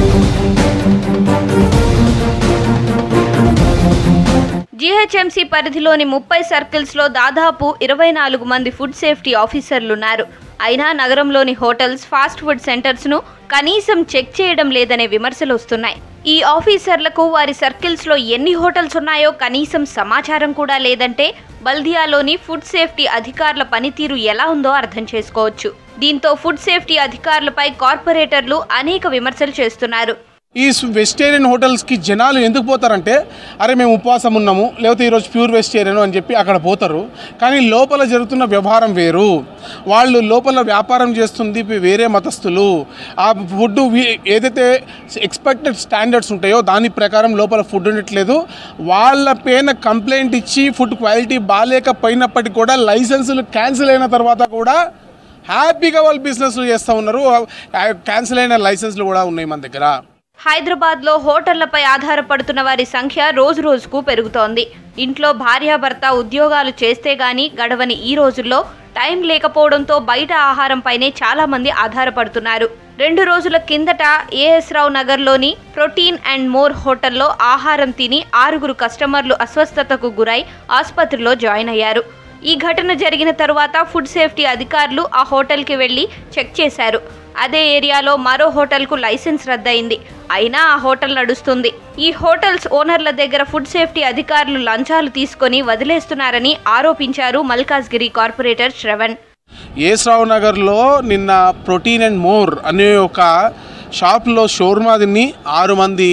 జీహెచ్ఎంసీ పరిధిలోని ముప్పై సర్కిల్స్లో దాదాపు ఇరవై నాలుగు మంది ఫుడ్ సేఫ్టీ ఆఫీసర్లున్నారు అయినా నగరంలోని హోటల్స్ ఫాస్ట్ ఫుడ్ సెంటర్స్ను కనీసం చెక్ చేయడం లేదనే విమర్శలు వస్తున్నాయి ఈ ఆఫీసర్లకు వారి సర్కిల్స్లో ఎన్ని హోటల్స్ ఉన్నాయో కనీసం సమాచారం కూడా లేదంటే బల్దియాలోని ఫుడ్ సేఫ్టీ అధికారుల పనితీరు ఎలా ఉందో అర్థం చేసుకోవచ్చు దీంతో ఫుడ్ సేఫ్టీ అధికారులపై కార్పొరేటర్లు అనేక విమర్శలు చేస్తున్నారు ఈ వెజిటేరియన్ హోటల్స్కి జనాలు ఎందుకు పోతారంటే అరే మేము ఉపవాసం ఉన్నాము లేకపోతే ఈరోజు ప్యూర్ వెజిటేరియన్ అని చెప్పి అక్కడ పోతారు కానీ లోపల జరుగుతున్న వ్యవహారం వేరు వాళ్ళు లోపల వ్యాపారం చేస్తుంది వేరే మతస్థులు ఆ ఫుడ్ ఏదైతే ఎక్స్పెక్టెడ్ స్టాండర్డ్స్ ఉంటాయో దాని ప్రకారం లోపల ఫుడ్ ఉండట్లేదు వాళ్ళ పైన కంప్లైంట్ ఇచ్చి ఫుడ్ క్వాలిటీ బాగాలేకపోయినప్పటికీ కూడా లైసెన్సులు క్యాన్సిల్ అయిన తర్వాత కూడా హ్యాపీగా వాళ్ళు బిజినెస్లు చేస్తూ ఉన్నారు క్యాన్సిల్ అయిన లైసెన్స్లు కూడా ఉన్నాయి మన దగ్గర హైదరాబాద్లో హోటళ్లపై ఆధారపడుతున్న వారి సంఖ్య రోజు రోజుకు పెరుగుతోంది ఇంట్లో భార్యాభర్త ఉద్యోగాలు చేస్తే గాని గడవని ఈ రోజుల్లో టైం లేకపోవడంతో బయట ఆహారంపైనే చాలా మంది ఆధారపడుతున్నారు రెండు రోజుల కిందట ఏఎస్ రావు నగర్లోని ప్రోటీన్ అండ్ మోర్ హోటల్లో ఆహారం తిని ఆరుగురు కస్టమర్లు అస్వస్థతకు గురై ఆసుపత్రిలో జాయిన్ అయ్యారు ఈ ఘటన జరిగిన తరువాత ఫుడ్ సేఫ్టీ అధికారులు ఆ హోటల్కి వెళ్లి చెక్ చేశారు అదే ఏరియాలో మరో హోటల్కు లైసెన్స్ రద్దయింది అయినా ఆ హోటల్ నడుస్తుంది ఈ హోటల్స్ ఓనర్ల దగ్గర ఫుడ్ సేఫ్టీ అధికారులు లంచాలు తీసుకొని వదిలేస్తున్నారని ఆరోపించారు మల్కాజ్గిరి కార్పొరేటర్ శ్రవణ్ ఏస్రావు నగర్లో నిన్న ప్రోటీన్ అండ్ మోర్ అనే ఒక షాప్లో షోర్మా తిని ఆరు మంది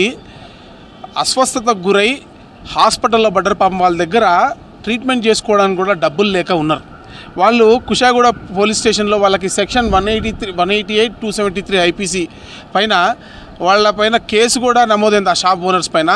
అస్వస్థతకు గురై హాస్పిటల్లో పడ్డారు పాపం వాళ్ళ దగ్గర ట్రీట్మెంట్ చేసుకోవడానికి కూడా డబ్బులు లేక ఉన్నారు వాళ్ళు కుషాగూడ పోలీస్ స్టేషన్లో వాళ్ళకి section one eighty three one eighty eight two seventy three IPC పైన వాళ్ళ పైన కేసు కూడా నమోదైంది ఆ షాప్ ఓనర్స్ పైన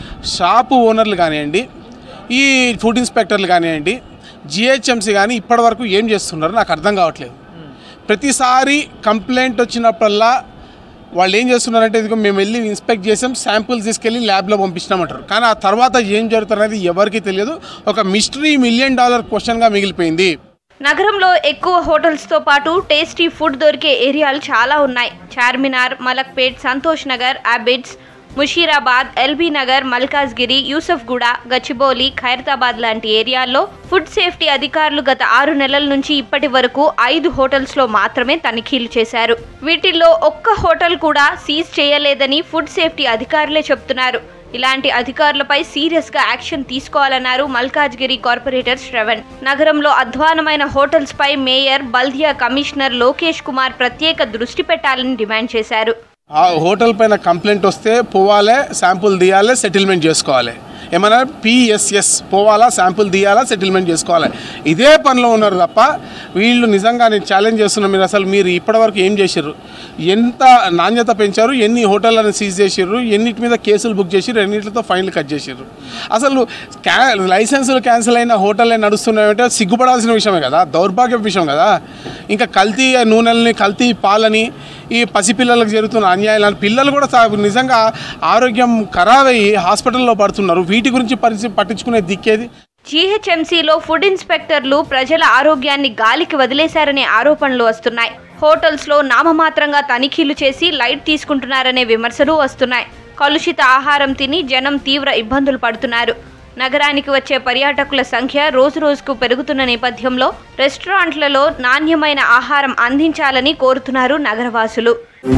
షాపు ఓనర్లు కానివ్వండి ఈ ఫుడ్ ఇన్స్పెక్టర్లు కానివ్వండి జిహెచ్ఎంసీ కానీ ఇప్పటివరకు ఏం చేస్తున్నారో నాకు అర్థం కావట్లేదు ప్రతిసారి కంప్లైంట్ వచ్చినప్పుడల్లా వాళ్ళు ఏం చేస్తున్నారంటే ఇదిగో మేము వెళ్ళి ఇన్స్పెక్ట్ చేసాం శాంపుల్స్ తీసుకెళ్ళి ల్యాబ్లో పంపించినామంటారు కానీ ఆ తర్వాత ఏం జరుగుతున్నది ఎవరికీ తెలియదు ఒక మిస్టరీ మిలియన్ డాలర్ క్వశ్చన్గా మిగిలిపోయింది నగరంలో ఎక్కువ హోటల్స్తో పాటు టేస్టీ ఫుడ్ దొరికే ఏరియాలు చాలా ఉన్నాయి చార్మినార్ మలక్పేట్ సంతోష్ నగర్ అబిడ్స్ ముషీరాబాద్ ఎల్బీ నగర్ మల్కాజ్గిరి యూసఫ్గూడ గచ్చిబౌలి ఖైరతాబాద్ లాంటి ఏరియాల్లో ఫుడ్ సేఫ్టీ అధికారులు గత ఆరు నెలల నుంచి ఇప్పటి వరకు ఐదు హోటల్స్లో మాత్రమే తనిఖీలు చేశారు వీటిల్లో ఒక్క హోటల్ కూడా సీజ్ చేయలేదని ఫుడ్ సేఫ్టీ అధికారులే చెప్తున్నారు ఇలాంటి అధికారులపై సీరియస్ గా యాక్షన్ తీసుకోవాలన్నారు మల్కాజ్గిరి కార్పొరేటర్ శ్రవణ్ నగరంలో అధ్వానమైన హోటల్స్ పై మేయర్ బల్దియా కమిషనర్ లోకేష్ కుమార్ ప్రత్యేక దృష్టి పెట్టాలని డిమాండ్ చేశారు ఆ హోటల్ పైన కంప్లైంట్ వస్తే పోవాలే శాంపుల్ తీయాలి సెటిల్మెంట్ చేసుకోవాలి ఏమన్నా పిఎస్ఎస్ పోవాలా శాంపుల్ తీయాలా సెటిల్మెంట్ చేసుకోవాలి ఇదే పనిలో ఉన్నారు తప్ప వీళ్ళు నిజంగా నేను ఛాలెంజ్ చేస్తున్నా మీరు అసలు మీరు ఇప్పటివరకు ఏం చేశారు ఎంత నాణ్యత పెంచారు ఎన్ని హోటళ్ళని సీజ్ చేసారు ఎన్నిటి మీద కేసులు బుక్ చేసారు ఎన్నిటితో ఫైన్లు కట్ చేసారు అసలు క్యా లైసెన్సులు క్యాన్సిల్ అయిన హోటల్లే నడుస్తున్నాయంటే సిగ్గుపడాల్సిన విషయమే కదా దౌర్భాగ్య విషయం కదా ఇంకా కల్తీ నూనెల్ని కల్తీ పాలని ఈ పసిపిల్లలకు జరుగుతున్న అన్యాయాలను పిల్లలు కూడా సా- నిజంగా ఆరోగ్యం ఖరాబ్ అయ్యి హాస్పిటల్లో పడుతున్నారు వీటి గురించి పరిస్థితి పట్టించుకునే దిక్కేది జీహెచ్ఎంసీలో ఫుడ్ ఇన్స్పెక్టర్లు ప్రజల ఆరోగ్యాన్ని గాలికి వదిలేశారనే ఆరోపణలు వస్తున్నాయి హోటల్స్లో నామమాత్రంగా తనిఖీలు చేసి లైట్ తీసుకుంటున్నారనే విమర్శలు వస్తున్నాయి కలుషిత ఆహారం తిని జనం తీవ్ర ఇబ్బందులు పడుతున్నారు నగరానికి వచ్చే పర్యాటకుల సంఖ్య రోజురోజుకు పెరుగుతున్న నేపథ్యంలో రెస్టారెంట్లలో నాణ్యమైన ఆహారం అందించాలని కోరుతున్నారు నగరవాసులు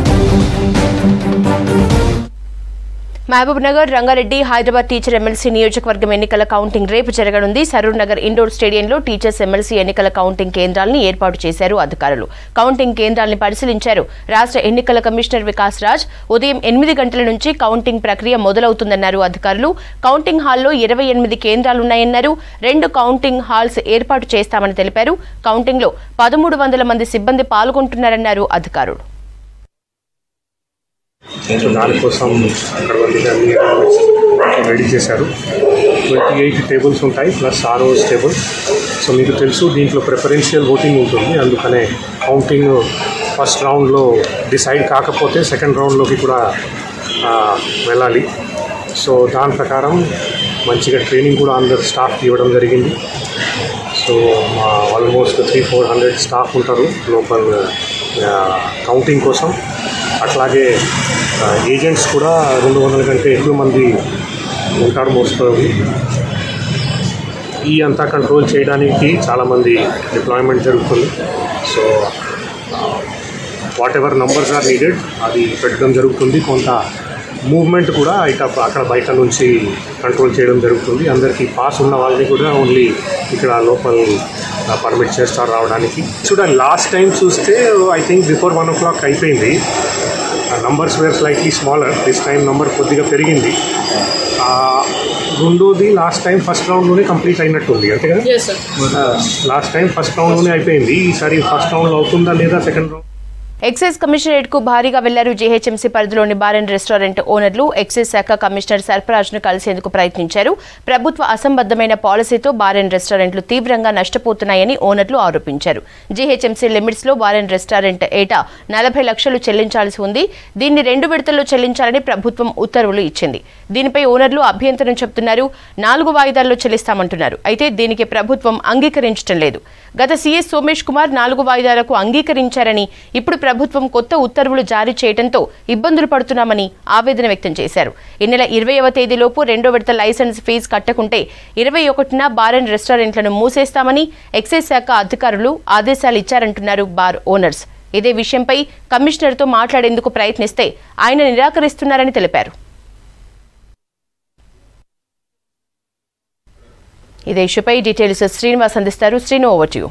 మహబూబ్ నగర్ రంగారెడ్డి హైదరాబాద్ టీచర్ ఎమ్మెల్సీ నియోజకవర్గం ఎన్నికల కౌంటింగ్ రేపు జరగనుంది సరూర్ నగర్ ఇండోర్ స్టేడియంలో టీచర్స్ ఎమ్మెల్సీ ఎన్నికల కౌంటింగ్ కేంద్రాలను ఏర్పాటు చేశారు అధికారులు కౌంటింగ్ కేంద్రాలను పరిశీలించారు రాష్ట్ర ఎన్నికల కమిషనర్ వికాస్ రాజ్ ఉదయం ఎనిమిది గంటల నుంచి కౌంటింగ్ ప్రక్రియ మొదలవుతుందన్నారు అధికారులు కౌంటింగ్ హాల్లో ఇరవై ఎనిమిది కేంద్రాలున్నాయన్నారు రెండు కౌంటింగ్ హాల్స్ ఏర్పాటు చేస్తామని తెలిపారు కౌంటింగ్లో పదమూడు వందల మంది సిబ్బంది పాల్గొంటున్నారన్నారు అధికారులు సో దానికోసం అక్కడ వాళ్ళ అన్ని రెడీ చేశారు ట్వంటీ ఎయిట్ టేబుల్స్ ఉంటాయి ప్లస్ ఆర్ఓస్ టేబుల్ సో మీకు తెలుసు దీంట్లో ప్రిఫరెన్షియల్ ఓటింగ్ ఉంటుంది అందుకనే కౌంటింగ్ ఫస్ట్ రౌండ్లో డిసైడ్ కాకపోతే సెకండ్ రౌండ్లోకి కూడా ఆ, వెళ్ళాలి సో దాని ప్రకారం మంచిగా ట్రైనింగ్ కూడా అందరు స్టాఫ్ ఇవ్వడం జరిగింది సో మా almost three four hundred staff ఉంటారు లోకల్ కౌంటింగ్ కోసం అట్లాగే ఏజెంట్స్ కూడా రెండు వందల కంటే ఎక్కువ మంది ఉంటారు మోస్తుంది ఈ అంతా కంట్రోల్ చేయడానికి చాలామంది డిప్లాయ్మెంట్ జరుగుతుంది so whatever numbers are needed అది పెట్టడం జరుగుతుంది కొంత మూవ్మెంట్ కూడా ఇక అక్కడ బయట నుంచి కంట్రోల్ చేయడం జరుగుతుంది అందరికీ పాస్ ఉన్న వాళ్ళని కూడా ఓన్లీ ఇక్కడ లోపల పర్మిట్ చేస్తారు రావడానికి చూడండి లాస్ట్ టైం చూస్తే I think before one o'clock అయిపోయింది numbers were slightly smaller this time number కొద్దిగా పెరిగింది ఆ, రెండోది లాస్ట్ టైం ఫస్ట్ రౌండ్లోనే కంప్లీట్ అయినట్టుంది అంతే కదా లాస్ట్ టైం ఫస్ట్ రౌండ్లోనే అయిపోయింది ఈసారి ఫస్ట్ రౌండ్లో అవుతుందా లేదా సెకండ్ రౌండ్ ఎక్సైజ్ కమిషనరేట్ కు భారీగా వెళ్లారు జీహెచ్ఎంసీ పరిధిలోని బార్ అండ్ రెస్టారెంట్ ఓనర్లు ఎక్సైజ్ శాఖ కమిషనర్ సర్ఫరాజ్ ను కలిసేందుకు ప్రయత్నించారు ప్రభుత్వ అసంబద్ధమైన పాలసీతో బార్ అండ్ రెస్టారెంట్లు తీవ్రంగా నష్టపోతున్నాయని ఓనర్లు ఆరోపించారు జీహెచ్ఎంసీ లిమిట్స్ లో బార్ అండ్ రెస్టారెంట్ ఏటా నలభై లక్షలు చెల్లించాల్సి ఉంది దీన్ని రెండు విడతల్లో చెల్లించాలని ప్రభుత్వం ఉత్తర్వులు ఇచ్చింది దీనిపై ఓనర్లు అభ్యంతరం చెబుతున్నారు నాలుగు వాయిదాల్లో చెల్లిస్తామంటున్నారు అయితే దీనికి ప్రభుత్వం అంగీకరించడం లేదు గత సీఎస్ సోమేష్ కుమార్ నాలుగు వాయిదాలకు అంగీకరించారని ఇప్పుడు ప్రభుత్వం కొత్త ఉత్తర్వులు జారీ చేయడంతో ఇబ్బందులు పడుతున్నామని ఆవేదన వ్యక్తం చేశారు ఈ నెల ఇరవైవ తేదీలోపు రెండో విడత లైసెన్స్ ఫీజు కట్టకుంటే ఇరవై ఒకటిన బార్ అండ్ రెస్టారెంట్లను మూసేస్తామని ఎక్సైజ్ శాఖ అధికారులు ఆదేశాలు ఇచ్చారంటున్నారు బార్ ఓనర్స్ ఇదే విషయంపై కమిషనర్తో మాట్లాడేందుకు ప్రయత్నిస్తే ఆయన నిరాకరిస్తున్నారని తెలిపారు ఇదే ఇష్యూపై డీటెయిల్స్ శ్రీనివాస్ అందిస్తారు శ్రీను ఓవర్ టు యూ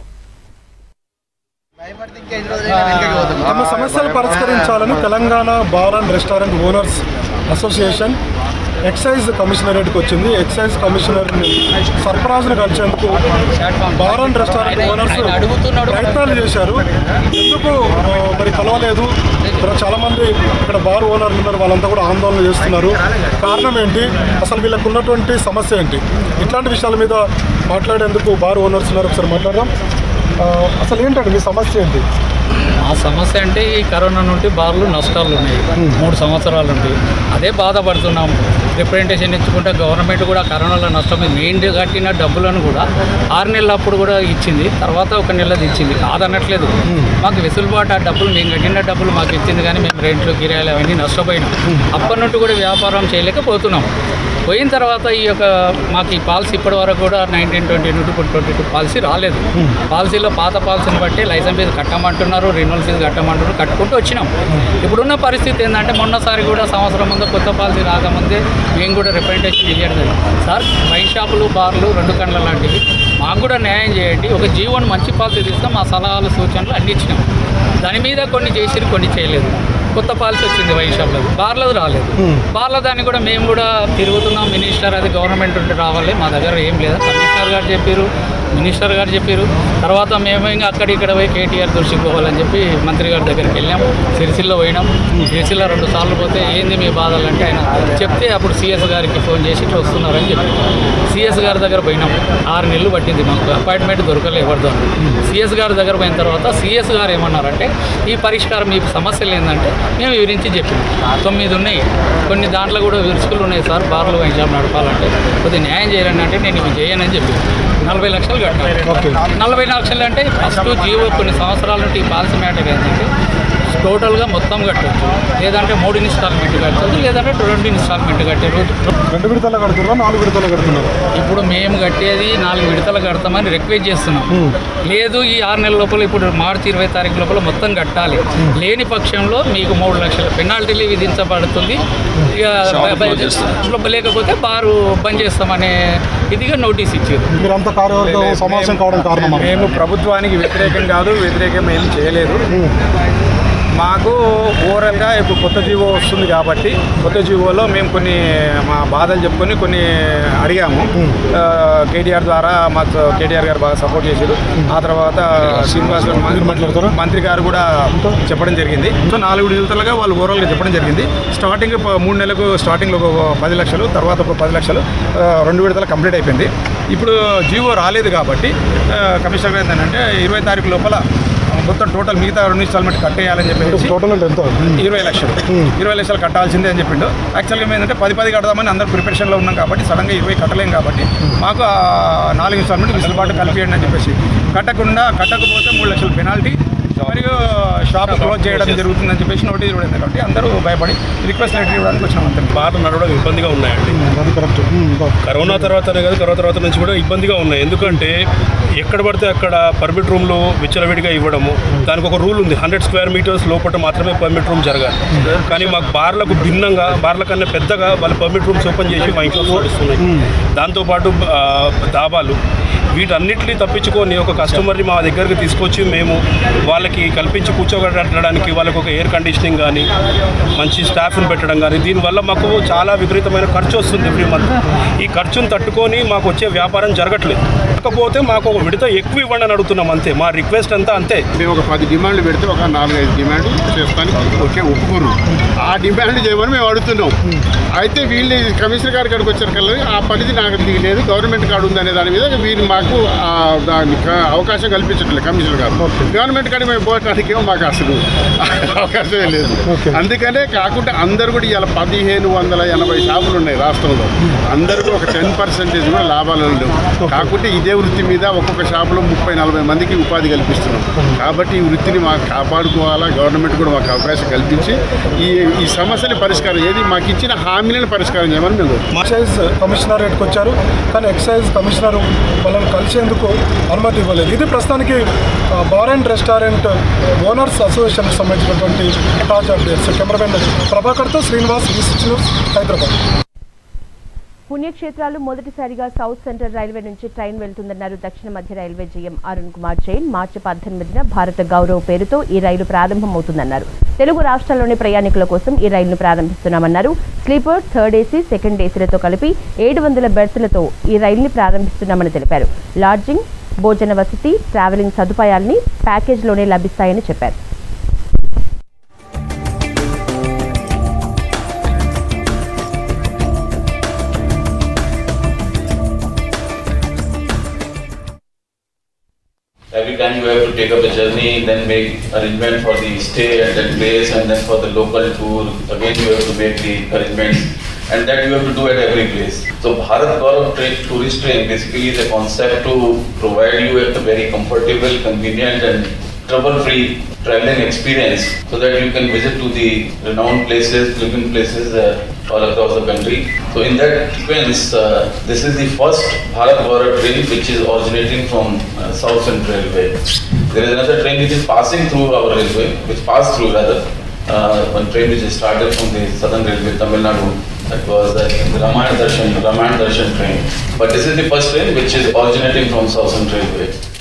తమ సమస్యలు పరిష్కరించాలని Telangana bar and restaurant owners association excise కమిషనరేట్కి వచ్చింది ఎక్సైజ్ కమిషనర్ సర్ఫరాజ్ని కలిసేందుకు బార్ అండ్ రెస్టారెంట్ ఓనర్స్ ప్రయత్నాలు చేశారు ఎందుకు ఆ, మరి కలవలేదు ఇక్కడ చాలామంది ఇక్కడ బార్ ఓనర్లు ఉన్నారు వాళ్ళంతా కూడా ఆందోళన చేస్తున్నారు కారణం ఏంటి అసలు వీళ్ళకు ఉన్నటువంటి సమస్య ఏంటి ఇట్లాంటి విషయాల మీద మాట్లాడేందుకు బార్ ఓనర్స్ ఉన్నారు ఒకసారి మాట్లాడదాం ఆ, అసలు ఏంటండి మీ సమస్య ఏంటి ఆ సమస్య అంటే ఈ కరోనా నుండి బార్లు నష్టాలు ఉన్నాయి మూడు సంవత్సరాల నుండి అదే బాధపడుతున్నాం రిప్రజెంటేషన్ ఇచ్చుకుంటే గవర్నమెంట్ కూడా కరోనాలో నష్టం మెయిన్ కట్టిన డబ్బులను కూడా ఆరు నెలల అప్పుడు కూడా ఇచ్చింది తర్వాత ఒక నెలది ఇచ్చింది కాదనట్లేదు మాకు వెసులుబాటు ఆ డబ్బులు మేము కట్టిన డబ్బులు మాకు ఇచ్చింది కానీ మేము రెంట్లు కిరాయిలు అవన్నీ నష్టపోయినాం అప్పటి నుండి కూడా వ్యాపారం చేయలేకపోతున్నాం పోయిన తర్వాత ఈ యొక్క మాకు ఈ పాలసీ ఇప్పటి వరకు కూడా నైన్టీన్ ట్వంటీ నుండి ఇప్పుడు ట్వంటీ టూ పాలసీ రాలేదు పాలసీలో పాత పాలసీని బట్టి లైసెన్స్ ఫీజు కట్టమంటున్నారు రెన్యువల్ ఫీజు కట్టమంటున్నారు కట్టుకుంటూ వచ్చినాం ఇప్పుడున్న పరిస్థితి ఏంటంటే మొన్నసారి కూడా సంవత్సరం ముందు కొత్త పాలసీ రాకముందే మేము కూడా రిప్రజెంటేషన్ ఇవ్వడం జరిగింది. సార్ వైన్ షాపులు బార్లు రెండు కండ్ల లాంటివి మాకు కూడా న్యాయం చేయండి ఒక జీవోని మంచి పాలసీ తీస్తాం మా సలహాలు సూచనలు అన్ని ఇచ్చినాం దాని మీద కొన్ని చేసిరు కొన్ని చేయలేదు కొత్త పాలసీ వచ్చింది వైన్ షాప్లో బార్లది రాలేదు బార్ల దాన్ని కూడా మేము కూడా తిరుగుతున్నాం మినిస్టర్ అది గవర్నమెంట్ ఉంటే రావాలి మా దగ్గర ఏం లేదు కమిషనర్ గారు చెప్పారు మినిస్టర్ గారు చెప్పారు తర్వాత మేము ఇంకా అక్కడ ఇక్కడ పోయి కేటీఆర్ దృష్టికి పోవాలని చెప్పి మంత్రి గారి దగ్గరికి వెళ్ళాం సిరిసిల్ల పోయినాం సిరిసిల్ల రెండు సార్లు పోతే ఏంది మీ బాధలు అంటే ఆయన చెప్తే అప్పుడు సిఎస్ గారికి ఫోన్ చేసి ఇట్లా వస్తున్నారని చెప్పి సిఎస్ గారి దగ్గర పోయినాం ఆరు నెలలు పట్టింది మాకు అపాయింట్మెంట్ దొరకలే ఎవరితో సిఎస్ గారి దగ్గర పోయిన తర్వాత సిఎస్ గారు ఏమన్నారంటే ఈ పరిష్కారం మీ సమస్యలు ఏంటంటే మేము వివరించి చెప్పినాం తొమ్మిది ఉన్నాయి కొన్ని దాంట్లో కూడా విరుచుకులు ఉన్నాయి సార్ బార్లు వైన్ షాప్ నడపాలంటే కొద్దిగా న్యాయం చేయాలని అంటే నేను ఇవి చేయనని చెప్పి నలభై లక్షలు కట్టాలి నలభై లక్షలు అంటే ఫస్ట్ జీవో కొన్ని సంవత్సరాల నుండి ఈ పాలసీ మ్యాటర్ ఏంటంటే టోటల్గా మొత్తం కట్టవచ్చు లేదంటే మూడు ఇన్స్టాల్మెంట్ కట్టచ్చు లేదంటే రెండు ఇన్స్టాల్మెంట్ కట్టే రోజు రెండు విడతలు కడుతున్నారా నాలుగు విడతలు కడుతున్నారు ఇప్పుడు మేము కట్టేది నాలుగు విడతలు కడతామని రిక్వెస్ట్ చేస్తున్నాం లేదు ఈ ఆరు నెలల లోపల ఇప్పుడు మార్చి ఇరవై తారీఖు లోపల మొత్తం కట్టాలి లేని పక్షంలో మీకు మూడు లక్షల పెనాల్టీలు విధించబడుతుంది ఇక బ- లేకపోతే బారు బంద్ చేస్తామనే ఇదిగా నోటీస్ ఇచ్చారు మీరంతా కార్యవర్గం సమావేశం కావడం కారణమా మేము ప్రభుత్వానికి వ్యతిరేకం కాదు వ్యతిరేకం ఏం చేయలేదు మాకు ఓవరాల్గా ఇప్పుడు కొత్త జీవో వస్తుంది కాబట్టి కొత్త జీవోలో మేము కొన్ని మా బాధలు చెప్పుకొని కొన్ని అడిగాము ఆ, కేటీఆర్ ద్వారా మాకు కేటీఆర్ గారు బాగా సపోర్ట్ చేశారు ఆ తర్వాత శ్రీనివాస్ గారు మంత్రి- మంత్రి గారు కూడా చెప్పడం జరిగింది సో నాలుగు విడతలుగా వాళ్ళు ఓవరాల్గా చెప్పడం జరిగింది స్టార్టింగ్ ప- మూడు నెలలకు స్టార్టింగ్లో ఒక పది లక్షలు తర్వాత ఒక పది లక్షలు ఆ, రెండు విడతలు కంప్లీట్ అయిపోయింది ఇప్పుడు జీవో రాలేదు కాబట్టి ఆ, కమిషనర్ గారు ఏంటంటే ఇరవై తారీఖు లోపల మొత్తం టోటల్ మిగతా రెండు ఇన్స్టాల్మెంట్ కట్టేయాలని చెప్పేసి టోటల్ అంటే ఎంత ఇరవై లక్షలు ఇరవై లక్షలు కట్టాల్సిందే అని చెప్పిండు యాక్చువల్గా మేము ఏంటంటే పది పది కడదామని అందరు ప్రిపరేషన్లో ఉన్నాం కాబట్టి సడన్గా ఇరవై కట్టలేం కాబట్టి మాకు ఆ నాలుగు ఇన్స్టాల్మెంట్ వెసులుబాటు కల్పించండి అని చెప్పేసి కట్టకుండా కట్టకపోతే మూడు లక్షల పెనాల్టీ మరియు షాప్ క్లోజ్ చేయడం జరుగుతుందని చెప్పేసి నోటీస్ ఇవ్వడం కాబట్టి అందరూ భయపడి రిక్వెస్ట్ లెటర్ ఇవ్వడానికి వచ్చినాం అంతే బార్లు నడవడం ఇబ్బందిగా ఉన్నాయండి అది కరెక్ట్ కరోనా తర్వాతనే కాదు కరోనా తర్వాత నుంచి కూడా ఇబ్బందిగా ఉన్నాయి ఎందుకంటే ఎక్కడ పడితే అక్కడ పర్మిట్ రూమ్లు విచ్చలవిడిగా ఇవ్వడము దానికి ఒక రూల్ ఉంది హండ్రెడ్ స్క్వేర్ మీటర్స్ లోపల మాత్రమే పర్మిట్ రూమ్ జరగాలి కానీ మాకు బార్లకు భిన్నంగా బార్ల కన్నా పెద్దగా వాళ్ళు పర్మిట్ రూమ్స్ ఓపెన్ చేసి వైన్ షాప్స్ నడుస్తున్నాయి దాంతోపాటు ఆ, దాబాలు వీటన్నిటిని తప్పించుకొని ఒక కస్టమర్ని మా దగ్గరికి తీసుకొచ్చి మేము వాళ్ళకి కల్పించి కూర్చోగట్టడానికి వాళ్ళకి ఒక ఎయిర్ కండిషనింగ్ కానీ మంచి స్టాఫ్ని పెట్టడం కానీ దీనివల్ల మాకు చాలా విపరీతమైన ఖర్చు వస్తుంది ఎవ్రీ మంత్ ఈ ఖర్చును తట్టుకొని మాకు వచ్చే వ్యాపారం జరగట్లేదు కాకపోతే మాకు ఒక విడత ఎక్కువ ఇవ్వండి అని అడుగుతున్నాం అంతే మా రిక్వెస్ట్ అంతా అంతే మేము ఒక పది డిమాండ్లు పెడితే ఒక నాలుగైదు డిమాండ్లు చేసుకోనికి ఓకే ఒప్పుకోరు ఆ డిమాండ్ చేయమని మేము అడుగుతున్నాం అయితే వీళ్ళు కమిషనర్ గారి కాడికి వచ్చారు కల్లా ఆ పరిధి నాకు దిగలేదు గవర్నమెంట్ కాడు ఉంది అనే దాని మీద వీళ్ళు మా మాకు ఆ, దాని క- అవకాశం కల్పించట్లేదు కమిషనర్ గారు గవర్నమెంట్ కానీ మేము పోవడానికి ఏమో మాకు అసలు అవకాశమే లేదు అందుకనే కాకుండా అందరు కూడా ఇలా పదిహేను వందల ఎనభై షాపులు ఉన్నాయి రాష్ట్రంలో అందరికీ ఒక టెన్ పర్సెంటేజ్ కూడా లాభాలు లేవు కాకుంటే ఇదే వృత్తి మీద ఒక్కొక్క షాపులో ముప్పై నలభై మందికి ఉపాధి కల్పిస్తున్నాం కాబట్టి ఈ వృత్తిని మాకు కాపాడుకోవాలా గవర్నమెంట్ కూడా మాకు అవకాశం కల్పించి ఈ ఈ సమస్యని పరిష్కారం ఏది మాకు ఇచ్చిన హామీలను పరిష్కారం చేయమని మేము కోరుతున్నాం. ఎక్సైజ్ కమిషనరేట్కి వచ్చారు కానీ ఎక్సైజ్ కమిషనర్ వాళ్ళని కలిసేందుకు అనుమతి ఇవ్వలేదు ఇది ప్రస్తుతానికి ఆ, బార్ అండ్ రెస్టారెంట్ ఓనర్స్ అసోసియేషన్కి సంబంధించినటువంటి తాజా అప్డేట్స్ కెమెరామెన్ ప్రభాకర్తో శ్రీనివాస్ ఈ సిక్స్ న్యూస్ హైదరాబాద్ పుణ్యక్షేత్రాలు మొదటిసారిగా సౌత్ సెంట్రల్ రైల్వే నుంచి ట్రైన్ వెళ్తుందన్నారు దక్షిణ మధ్య రైల్వే జీఎం అరుణ్ కుమార్ జైన్ మార్చి పద్దెనిమిదిన భారత గౌరవ్ పేరుతో ఈ రైలు ప్రారంభమవుతుందన్నారు తెలుగు రాష్ట్రాల్లోని ప్రయాణికుల కోసం ఈ రైలును ప్రారంభిస్తున్నామన్నారు స్లీపర్ థర్డ్ ఏసీ సెకండ్ ఏసీలతో కలిపి ఏడు వందల బెర్తులతో ఈ రైలుని ప్రారంభిస్తున్నామని తెలిపారు లాడ్జింగ్ భోజన వసతి ట్రావెలింగ్ సదుపాయాల్ని ప్యాకేజ్లోనే లభిస్తాయని చెప్పారు Every time you have to take up a journey, then make arrangement for the stay at that place, and then for the local tour, again you have to make the arrangements, and that you have to do at every place. So Bharat Gaurav train, tourist train basically is a concept to provide you with a very comfortable, convenient, and trouble-free traveling experience, so that you can visit to the renowned places, living places uh, all across the country. So in that sequence, uh, this is the first Bharat Gaurav train which is originating from uh, South Central Railway. There is another train which is passing through our railway, which passed through rather, uh, one train which is started from the Southern Railway, Tamil Nadu. That was uh, the Ramayana Darshan, Ramayana Darshan train. But this is the first train which is originating from South Central Railway.